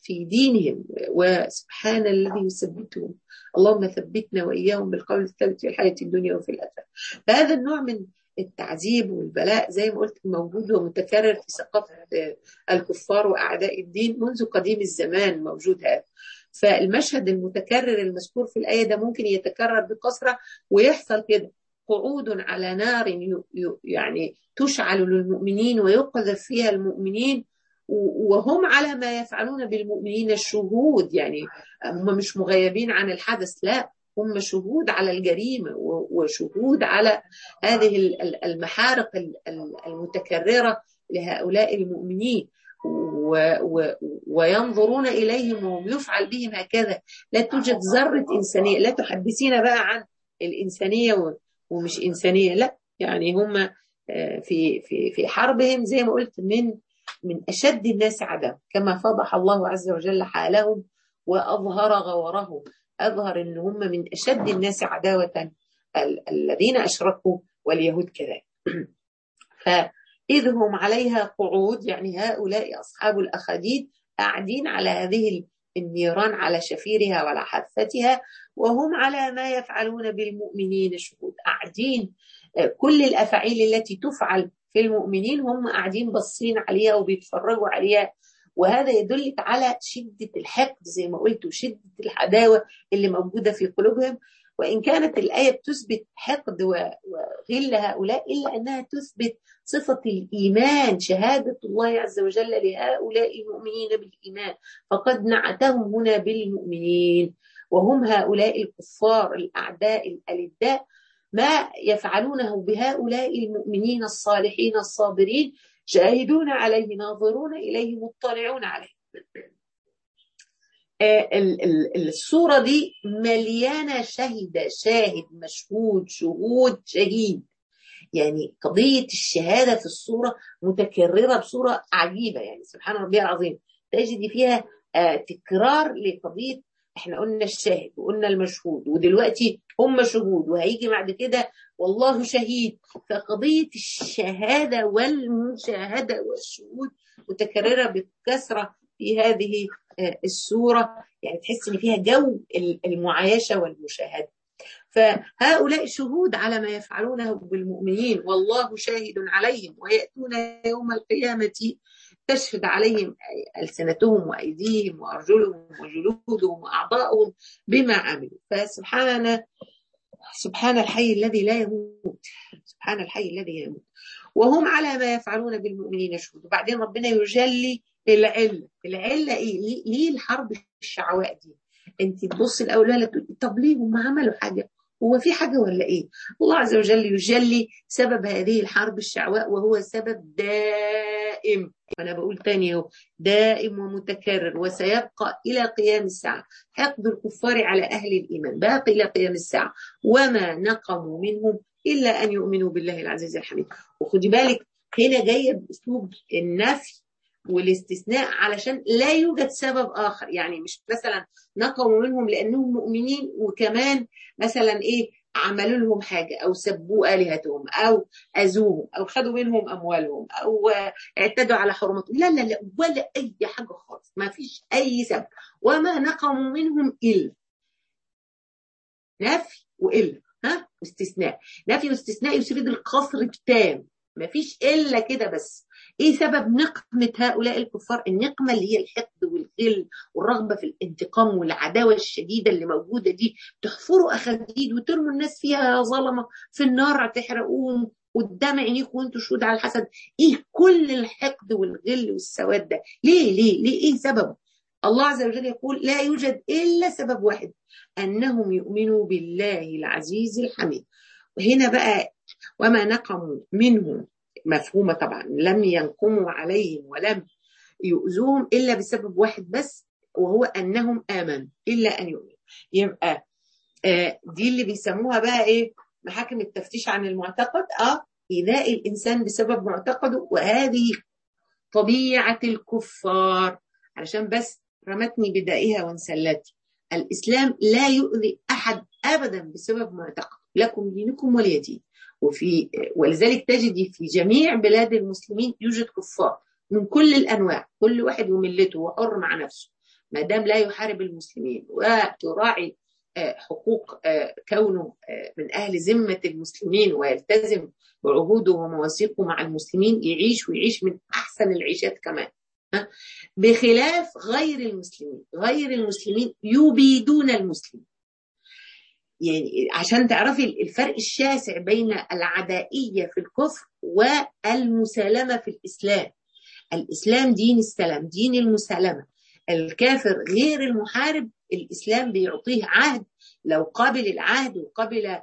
Speaker 1: في دينهم وسبحان الذي يثبتهم اللهم ثبتنا واياهم بالقول الثابت في الحياه الدنيا وفي الاخره فهذا النوع من التعذيب والبلاء زي ما قلت موجود ومتكرر في ثقافه الكفار واعداء الدين منذ قديم الزمان موجود هذا فالمشهد المتكرر المذكور في الايه ده ممكن يتكرر بكثره ويحصل كده قعود على نار يعني تشعل للمؤمنين ويقذف فيها المؤمنين وهم على ما يفعلون بالمؤمنين الشهود يعني هم مش مغيبين عن الحدث لا هم شهود على الجريمة وشهود على هذه المحارق المتكررة لهؤلاء المؤمنين وينظرون إليهم وهم يفعل بهم هكذا لا توجد ذرة إنسانية لا تحدثين بقى عن الإنسانية ومش إنسانية لا يعني هم في في في حربهم زي ما قلت من من أشد الناس عداوة كما فضح الله عز وجل حالهم وأظهر غورهم أظهر أن هم من أشد الناس عداوة الذين أشركوا واليهود كذلك فإذ هم عليها قعود يعني هؤلاء أصحاب الأخاديد قاعدين على هذه النيران على شفيرها وعلى حافتها وهم على ما يفعلون بالمؤمنين شهود قاعدين كل الأفاعيل التي تفعل في المؤمنين هم قاعدين باصين عليها وبيتفرجوا عليها وهذا يدلك على شدة الحقد زي ما قلت وشدة العداوة اللي موجودة في قلوبهم وإن كانت الآية بتثبت حقد وغل هؤلاء إلا أنها تثبت صفة الإيمان شهادة الله عز وجل لهؤلاء المؤمنين بالإيمان فقد نعتهم هنا بالمؤمنين وهم هؤلاء الكفار الأعداء الألداء ما يفعلونه بهؤلاء المؤمنين الصالحين الصابرين شاهدون عليه ناظرون إليه مطلعون عليه الصورة دي مليانة شهد شاهد مشهود شهود شهيد يعني قضية الشهادة في الصورة متكررة بصورة عجيبة يعني سبحان ربي العظيم تجد فيها تكرار لقضية احنا قلنا الشاهد وقلنا المشهود ودلوقتي هم شهود وهيجي بعد كده والله شهيد فقضية الشهادة والمشاهدة والشهود متكررة بكثرة في هذه السورة يعني تحس ان فيها جو المعايشة والمشاهدة فهؤلاء شهود على ما يفعلونه بالمؤمنين والله شاهد عليهم ويأتون يوم القيامة تشهد عليهم ألسنتهم وأيديهم وأرجلهم وجلودهم وأعضاؤهم بما عملوا فسبحان سبحان الحي الذي لا يموت سبحان الحي الذي لا يموت وهم على ما يفعلون بالمؤمنين شهود وبعدين ربنا يجلي العلة العلة إيه ليه الحرب الشعواء دي انت تبص الاول لا تقول طب ليه هم عملوا حاجه هو في حاجه ولا ايه الله عز وجل يجلي سبب هذه الحرب الشعواء وهو سبب دائم انا بقول تاني اهو دائم ومتكرر وسيبقى الى قيام الساعه حقد الكفار على اهل الايمان باقي الى قيام الساعه وما نقموا منهم الا ان يؤمنوا بالله العزيز الحميد وخدي بالك هنا جايه باسلوب النفي والاستثناء علشان لا يوجد سبب آخر يعني مش مثلا نقموا منهم لأنهم مؤمنين وكمان مثلا إيه عملوا لهم حاجة أو سبوا آلهتهم أو أذوهم أو خدوا منهم أموالهم أو اعتدوا على حرمتهم لا لا لا ولا أي حاجة خالص ما فيش أي سبب وما نقموا منهم إلا نفي وإلا ها واستثناء نفي واستثناء يفيد القصر التام ما فيش إلا كده بس ايه سبب نقمة هؤلاء الكفار النقمة اللي هي الحقد والغل والرغبة في الانتقام والعداوة الشديدة اللي موجودة دي تحفروا أخاديد وترموا الناس فيها يا ظلمة في النار تحرقوهم قدام عينيكم وانتوا شهود على الحسد ايه كل الحقد والغل والسواد ده ليه ليه ليه ايه سببه الله عز وجل يقول لا يوجد الا سبب واحد انهم يؤمنوا بالله العزيز الحميد وهنا بقى وما نقموا منهم مفهومة طبعا لم ينقموا عليهم ولم يؤذوهم إلا بسبب واحد بس وهو أنهم آمنوا إلا أن يؤمنوا يبقى آه دي اللي بيسموها بقى إيه محاكم التفتيش عن المعتقد آه إيذاء الإنسان بسبب معتقده وهذه طبيعة الكفار علشان بس رمتني بدائها وانسلتي الإسلام لا يؤذي أحد أبدا بسبب معتقد لكم دينكم ولي دين وفي ولذلك تجدي في جميع بلاد المسلمين يوجد كفار من كل الانواع كل واحد وملته وحر مع نفسه ما دام لا يحارب المسلمين وتراعي حقوق كونه من أهل ذمة المسلمين ويلتزم بعهوده ومواثيقه مع المسلمين يعيش ويعيش من أحسن العيشات كمان بخلاف غير المسلمين غير المسلمين يبيدون المسلمين يعني عشان تعرفي الفرق الشاسع بين العدائية في الكفر والمسالمة في الإسلام الإسلام دين السلام دين المسالمة الكافر غير المحارب الإسلام بيعطيه عهد لو قابل العهد وقبل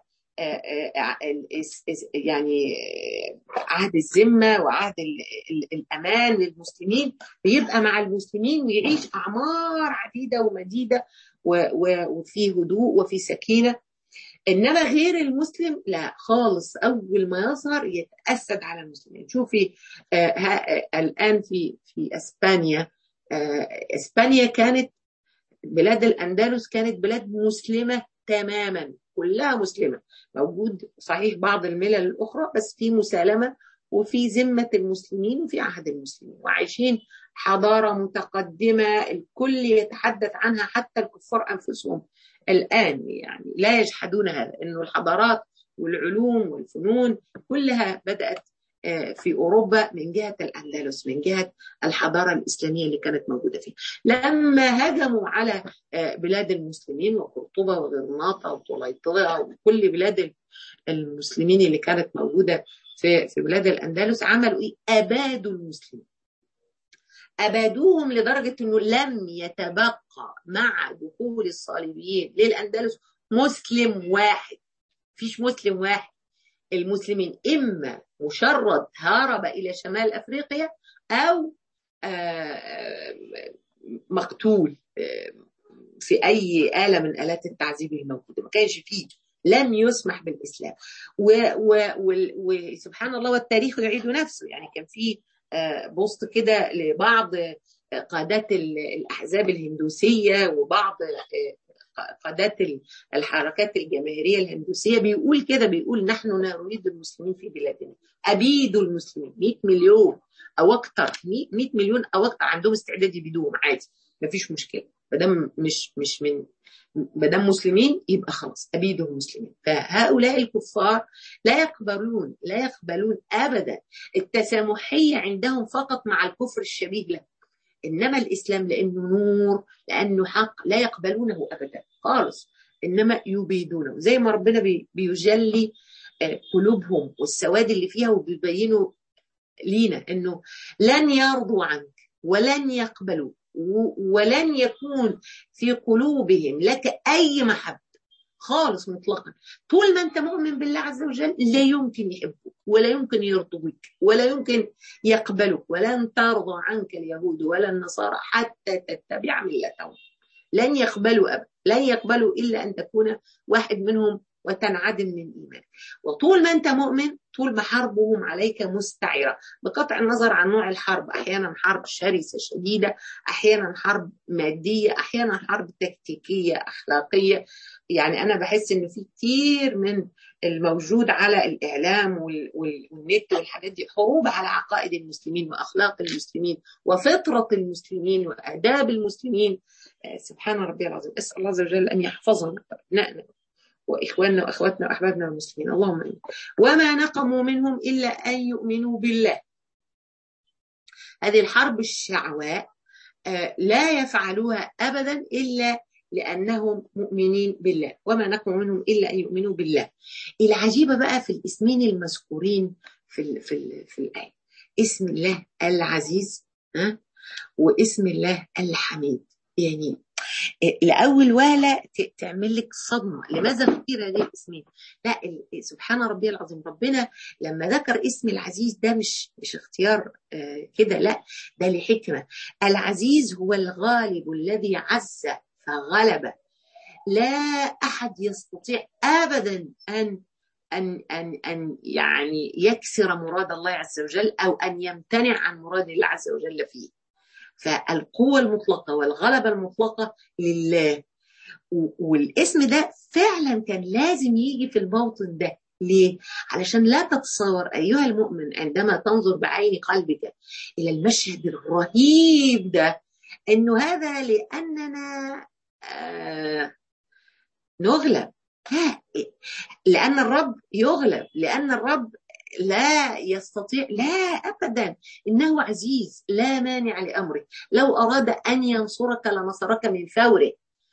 Speaker 1: يعني عهد الذمة وعهد الأمان للمسلمين بيبقى مع المسلمين ويعيش أعمار عديدة ومديدة وفي هدوء وفي سكينة إنما غير المسلم لا خالص أول ما يظهر يتأسد على المسلمين شوفي الآن في في أسبانيا إسبانيا كانت بلاد الأندلس كانت بلاد مسلمة تماما كلها مسلمة موجود صحيح بعض الملل الأخرى بس في مسالمة وفي ذمة المسلمين وفي عهد المسلمين وعايشين حضارة متقدمة الكل يتحدث عنها حتى الكفار أنفسهم الآن يعني لا يجحدون هذا إنه الحضارات والعلوم والفنون كلها بدأت في أوروبا من جهة الأندلس من جهة الحضارة الإسلامية اللي كانت موجودة فيها لما هجموا على بلاد المسلمين وقرطبة وغرناطة وطليطلة وكل بلاد المسلمين اللي كانت موجودة في في بلاد الأندلس عملوا إيه؟ أبادوا المسلمين أبادوهم لدرجة أنه لم يتبقى مع دخول الصليبيين للأندلس مسلم واحد فيش مسلم واحد المسلمين إما مشرد هرب إلى شمال أفريقيا أو مقتول في أي آلة من آلات التعذيب الموجودة ما كانش فيه لم يسمح بالإسلام وسبحان الله والتاريخ يعيد نفسه يعني كان في بوست كده لبعض قادات الأحزاب الهندوسية وبعض قادات الحركات الجماهيرية الهندوسية بيقول كده بيقول نحن نريد المسلمين في بلادنا أبيدوا المسلمين 100 مليون أو أكثر 100 مليون أو أكثر عندهم استعداد يبيدوهم عادي مفيش مشكلة ما دام مش مش من ما دام مسلمين يبقى خلاص أبيدوا المسلمين فهؤلاء الكفار لا يقبلون لا يقبلون أبدا التسامحية عندهم فقط مع الكفر الشبيه له انما الاسلام لانه نور لانه حق لا يقبلونه ابدا خالص انما يبيدونه زي ما ربنا بيجلي قلوبهم والسواد اللي فيها وبيبينوا لينا انه لن يرضوا عنك ولن يقبلوا ولن يكون في قلوبهم لك اي محبه خالص مطلقا طول ما انت مؤمن بالله عز وجل لا يمكن يحبوك ولا يمكن يرضوك ولا يمكن يقبلوك ولن ترضى عنك اليهود ولا النصارى حتى تتبع ملتهم لن يقبلوا أبدا لن يقبلوا إلا أن تكون واحد منهم وتنعدم من إيمانك وطول ما أنت مؤمن طول ما حربهم عليك مستعرة بقطع النظر عن نوع الحرب أحيانا حرب شرسة شديدة أحيانا حرب مادية أحيانا حرب تكتيكية أخلاقية يعني أنا بحس إن في كتير من الموجود على الإعلام والنت والحاجات دي حروب على عقائد المسلمين وأخلاق المسلمين وفطرة المسلمين وآداب المسلمين سبحان ربي العظيم أسأل الله عز وجل أن يحفظنا وأبنائنا وإخواننا وأخواتنا وأحبابنا المسلمين اللهم آمين وما نقموا منهم إلا أن يؤمنوا بالله هذه الحرب الشعواء لا يفعلوها أبدا إلا لأنهم مؤمنين بالله وما نقموا منهم إلا أن يؤمنوا بالله العجيبة بقى في الاسمين المذكورين في ال في ال في الآية اسم الله العزيز ها واسم الله الحميد يعني لأول وهلة تعمل لك صدمة لماذا اختير هذه الاسمين لا سبحان ربي العظيم ربنا لما ذكر اسم العزيز ده مش مش اختيار كده لا ده لحكمة العزيز هو الغالب الذي عز فغلب لا أحد يستطيع أبدا أن أن أن أن يعني يكسر مراد الله عز وجل أو أن يمتنع عن مراد الله عز وجل فيه فالقوة المطلقة والغلبة المطلقة لله والاسم ده فعلا كان لازم يجي في الموطن ده ليه؟ علشان لا تتصور أيها المؤمن عندما تنظر بعين قلبك إلى المشهد الرهيب ده انه هذا لاننا آه نغلب لا لان الرب يغلب لان الرب لا يستطيع لا ابدا انه عزيز لا مانع لامره لو اراد ان ينصرك لنصرك من فوره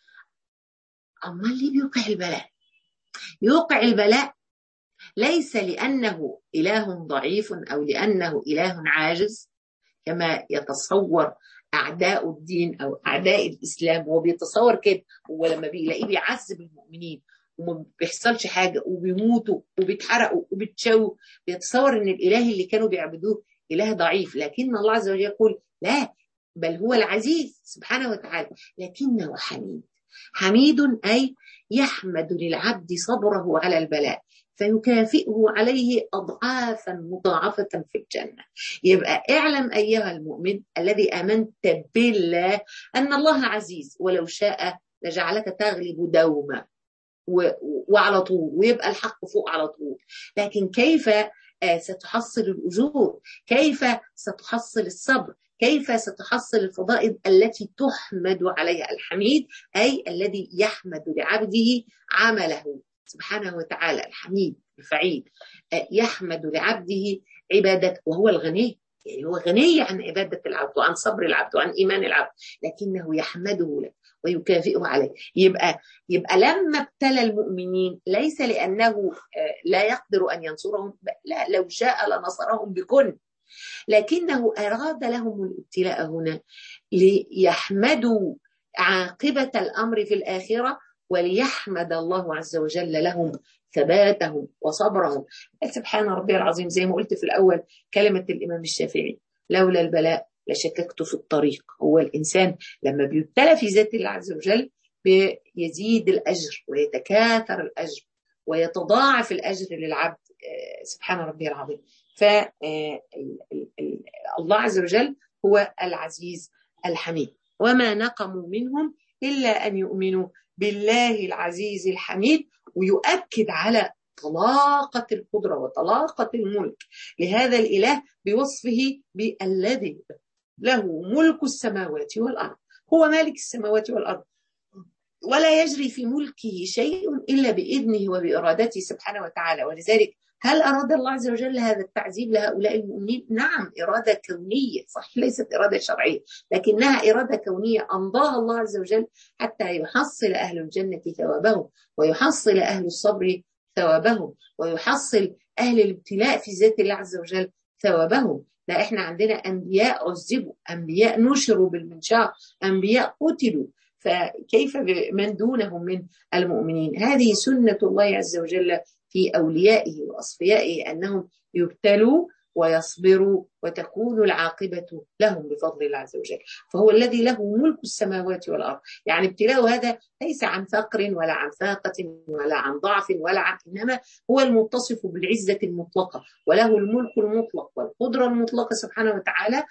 Speaker 1: اما اللي بيوقع البلاء يوقع البلاء ليس لانه اله ضعيف او لانه اله عاجز كما يتصور اعداء الدين او اعداء الاسلام هو بيتصور كده هو لما بيلاقيه بيعذب المؤمنين وما بيحصلش حاجه وبيموتوا وبيتحرقوا وبيتشووا بيتصور ان الاله اللي كانوا بيعبدوه اله ضعيف لكن الله عز وجل يقول لا بل هو العزيز سبحانه وتعالى لكنه حميد حميد اي يحمد للعبد صبره على البلاء فيكافئه عليه اضعافا مضاعفه في الجنه يبقى اعلم ايها المؤمن الذي امنت بالله ان الله عزيز ولو شاء لجعلك تغلب دوما وعلى طول ويبقى الحق فوق على طول لكن كيف ستحصل الاجور كيف ستحصل الصبر كيف ستحصل الفضائل التي تحمد عليها الحميد اي الذي يحمد لعبده عمله سبحانه وتعالى الحميد الفعيل يحمد لعبده عبادته وهو الغني يعني هو غني عن عبادة العبد وعن صبر العبد وعن إيمان العبد لكنه يحمده لك ويكافئه عليه يبقى يبقى لما ابتلى المؤمنين ليس لأنه لا يقدر أن ينصرهم لا لو شاء لنصرهم بكل لكنه أراد لهم الابتلاء هنا ليحمدوا عاقبة الأمر في الآخرة وليحمد الله عز وجل لهم ثباتهم وصبرهم سبحان ربي العظيم زي ما قلت في الأول كلمة الإمام الشافعي لولا البلاء لشككت في الطريق هو الإنسان لما بيبتلى في ذات الله عز وجل بيزيد الأجر ويتكاثر الأجر ويتضاعف الأجر للعبد سبحان ربي العظيم فالله عز وجل هو العزيز الحميد وما نقموا منهم إلا أن يؤمنوا بالله العزيز الحميد ويؤكد على طلاقة القدرة وطلاقة الملك لهذا الإله بوصفه بالذي له ملك السماوات والأرض هو مالك السماوات والأرض ولا يجري في ملكه شيء إلا بإذنه وبإرادته سبحانه وتعالى ولذلك هل أراد الله عز وجل هذا التعذيب لهؤلاء المؤمنين؟ نعم إرادة كونية صحيح ليست إرادة شرعية لكنها إرادة كونية أمضاها الله عز وجل حتى يحصل أهل الجنة ثوابهم ويحصل أهل الصبر ثوابهم ويحصل أهل الابتلاء في ذات الله عز وجل ثوابهم لا إحنا عندنا أنبياء عذبوا أنبياء نشروا بالمنشار أنبياء قتلوا فكيف بمن دونهم من المؤمنين هذه سنة الله عز وجل في أوليائه وأصفيائه أنهم يبتلوا ويصبروا وتكون العاقبة لهم بفضل الله عز وجل فهو الذي له ملك السماوات والأرض يعني ابتلاء هذا ليس عن فقر ولا عن فاقة ولا عن ضعف ولا عن إنما هو المتصف بالعزة المطلقة وله الملك المطلق والقدرة المطلقة سبحانه وتعالى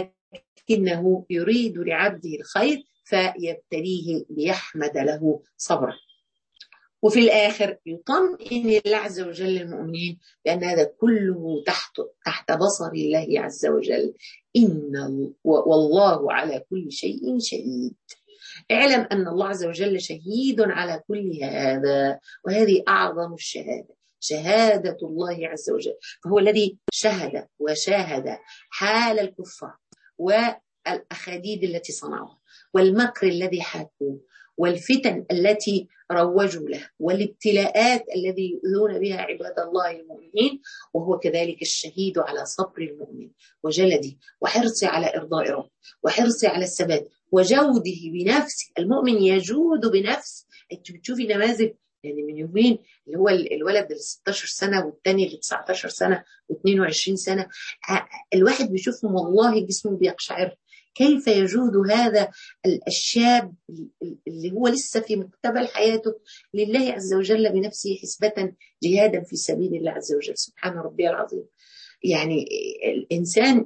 Speaker 1: لكنه يريد لعبده الخير فيبتليه ليحمد له صبره وفي الآخر يطمئن الله عز وجل المؤمنين بأن هذا كله تحت تحت بصر الله عز وجل إن والله على كل شيء شهيد اعلم أن الله عز وجل شهيد على كل هذا وهذه أعظم الشهادة شهادة الله عز وجل فهو الذي شهد وشاهد حال الكفار والأخاديد التي صنعوها والمكر الذي حاكوه والفتن التي روجوا له والابتلاءات الذي يؤذون بها عباد الله المؤمنين وهو كذلك الشهيد على صبر المؤمن وجلده وحرصه على إرضاء رب وحرصه على الثبات وجوده بنفسه المؤمن يجود بنفسه انت بتشوفي نماذج يعني من يومين اللي هو الولد ال 16 سنه والثاني اللي 19 سنه و22 سنه الواحد بيشوفهم والله جسمه بيقشعر كيف يجود هذا الشاب اللي هو لسه في مقتبل حياته لله عز وجل بنفسه حسبة جهادا في سبيل الله عز وجل سبحان ربي العظيم يعني الإنسان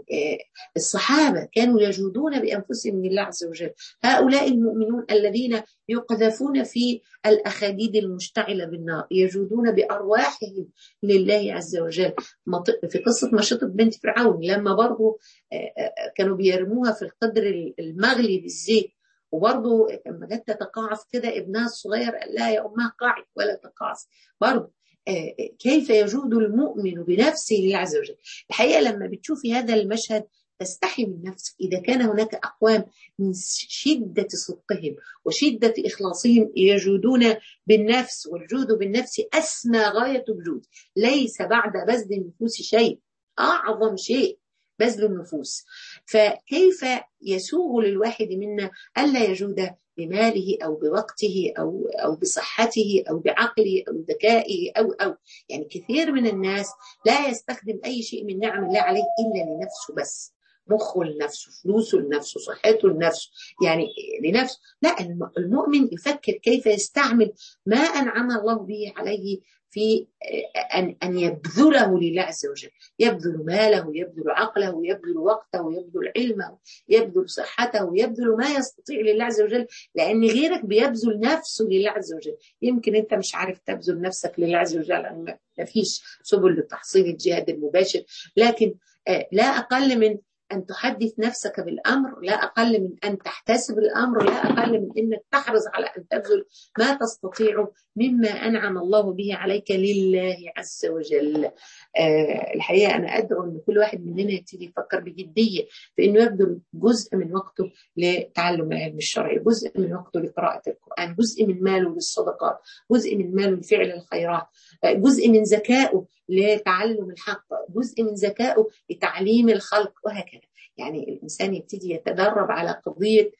Speaker 1: الصحابة كانوا يجودون بأنفسهم لله عز وجل هؤلاء المؤمنون الذين يقذفون في الأخاديد المشتعلة بالنار يجودون بأرواحهم لله عز وجل في قصة مشطة بنت فرعون لما برضو كانوا بيرموها في القدر المغلي بالزيت وبرضه لما جت تتقاعس كده ابنها الصغير قال لها يا امها قاعد ولا تقاعس برضه كيف يجود المؤمن بنفسه لله عز وجل الحقيقه لما بتشوفي هذا المشهد تستحي من نفسك إذا كان هناك أقوام من شدة صدقهم وشدة إخلاصهم يجودون بالنفس والجود بالنفس أسمى غاية الجود ليس بعد بذل النفوس شيء أعظم شيء بذل النفوس فكيف يسوغ للواحد منا ألا يجود بماله أو بوقته أو أو بصحته أو بعقله أو ذكائه أو أو يعني كثير من الناس لا يستخدم أي شيء من نعم الله عليه إلا لنفسه بس مخه لنفسه فلوسه لنفسه صحته لنفسه يعني لنفسه لا المؤمن يفكر كيف يستعمل ما أنعم الله به عليه في أن أن يبذله لله عز وجل يبذل ماله يبذل عقله يبذل وقته يبذل علمه يبذل صحته يبذل ما يستطيع لله عز وجل لأن غيرك بيبذل نفسه لله عز وجل يمكن أنت مش عارف تبذل نفسك لله عز وجل لأن ما فيش سبل لتحصيل الجهاد المباشر لكن لا أقل من أن تحدث نفسك بالأمر لا أقل من أن تحتسب الأمر لا أقل من أنك تحرص على أن تبذل ما تستطيع مما أنعم الله به عليك لله عز وجل أه الحقيقة أنا أدعو أن كل واحد مننا يبتدي يفكر بجدية في أنه يبذل جزء من وقته لتعلم العلم الشرعي جزء من وقته لقراءة القرآن جزء من ماله للصدقات جزء من ماله لفعل الخيرات جزء من ذكائه لتعلم الحق جزء من ذكائه لتعليم الخلق وهكذا يعني الإنسان يبتدي يتدرب على قضية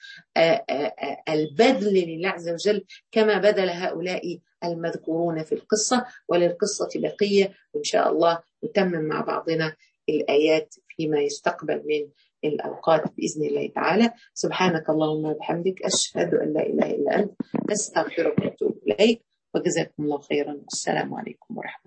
Speaker 1: البذل لله عز وجل كما بذل هؤلاء المذكورون في القصة وللقصة بقية وإن شاء الله نتمم مع بعضنا الآيات فيما يستقبل من الأوقات بإذن الله تعالى سبحانك اللهم وبحمدك أشهد أن لا إله إلا أنت أستغفرك وأتوب إليك وجزاكم الله خيرا والسلام عليكم ورحمة الله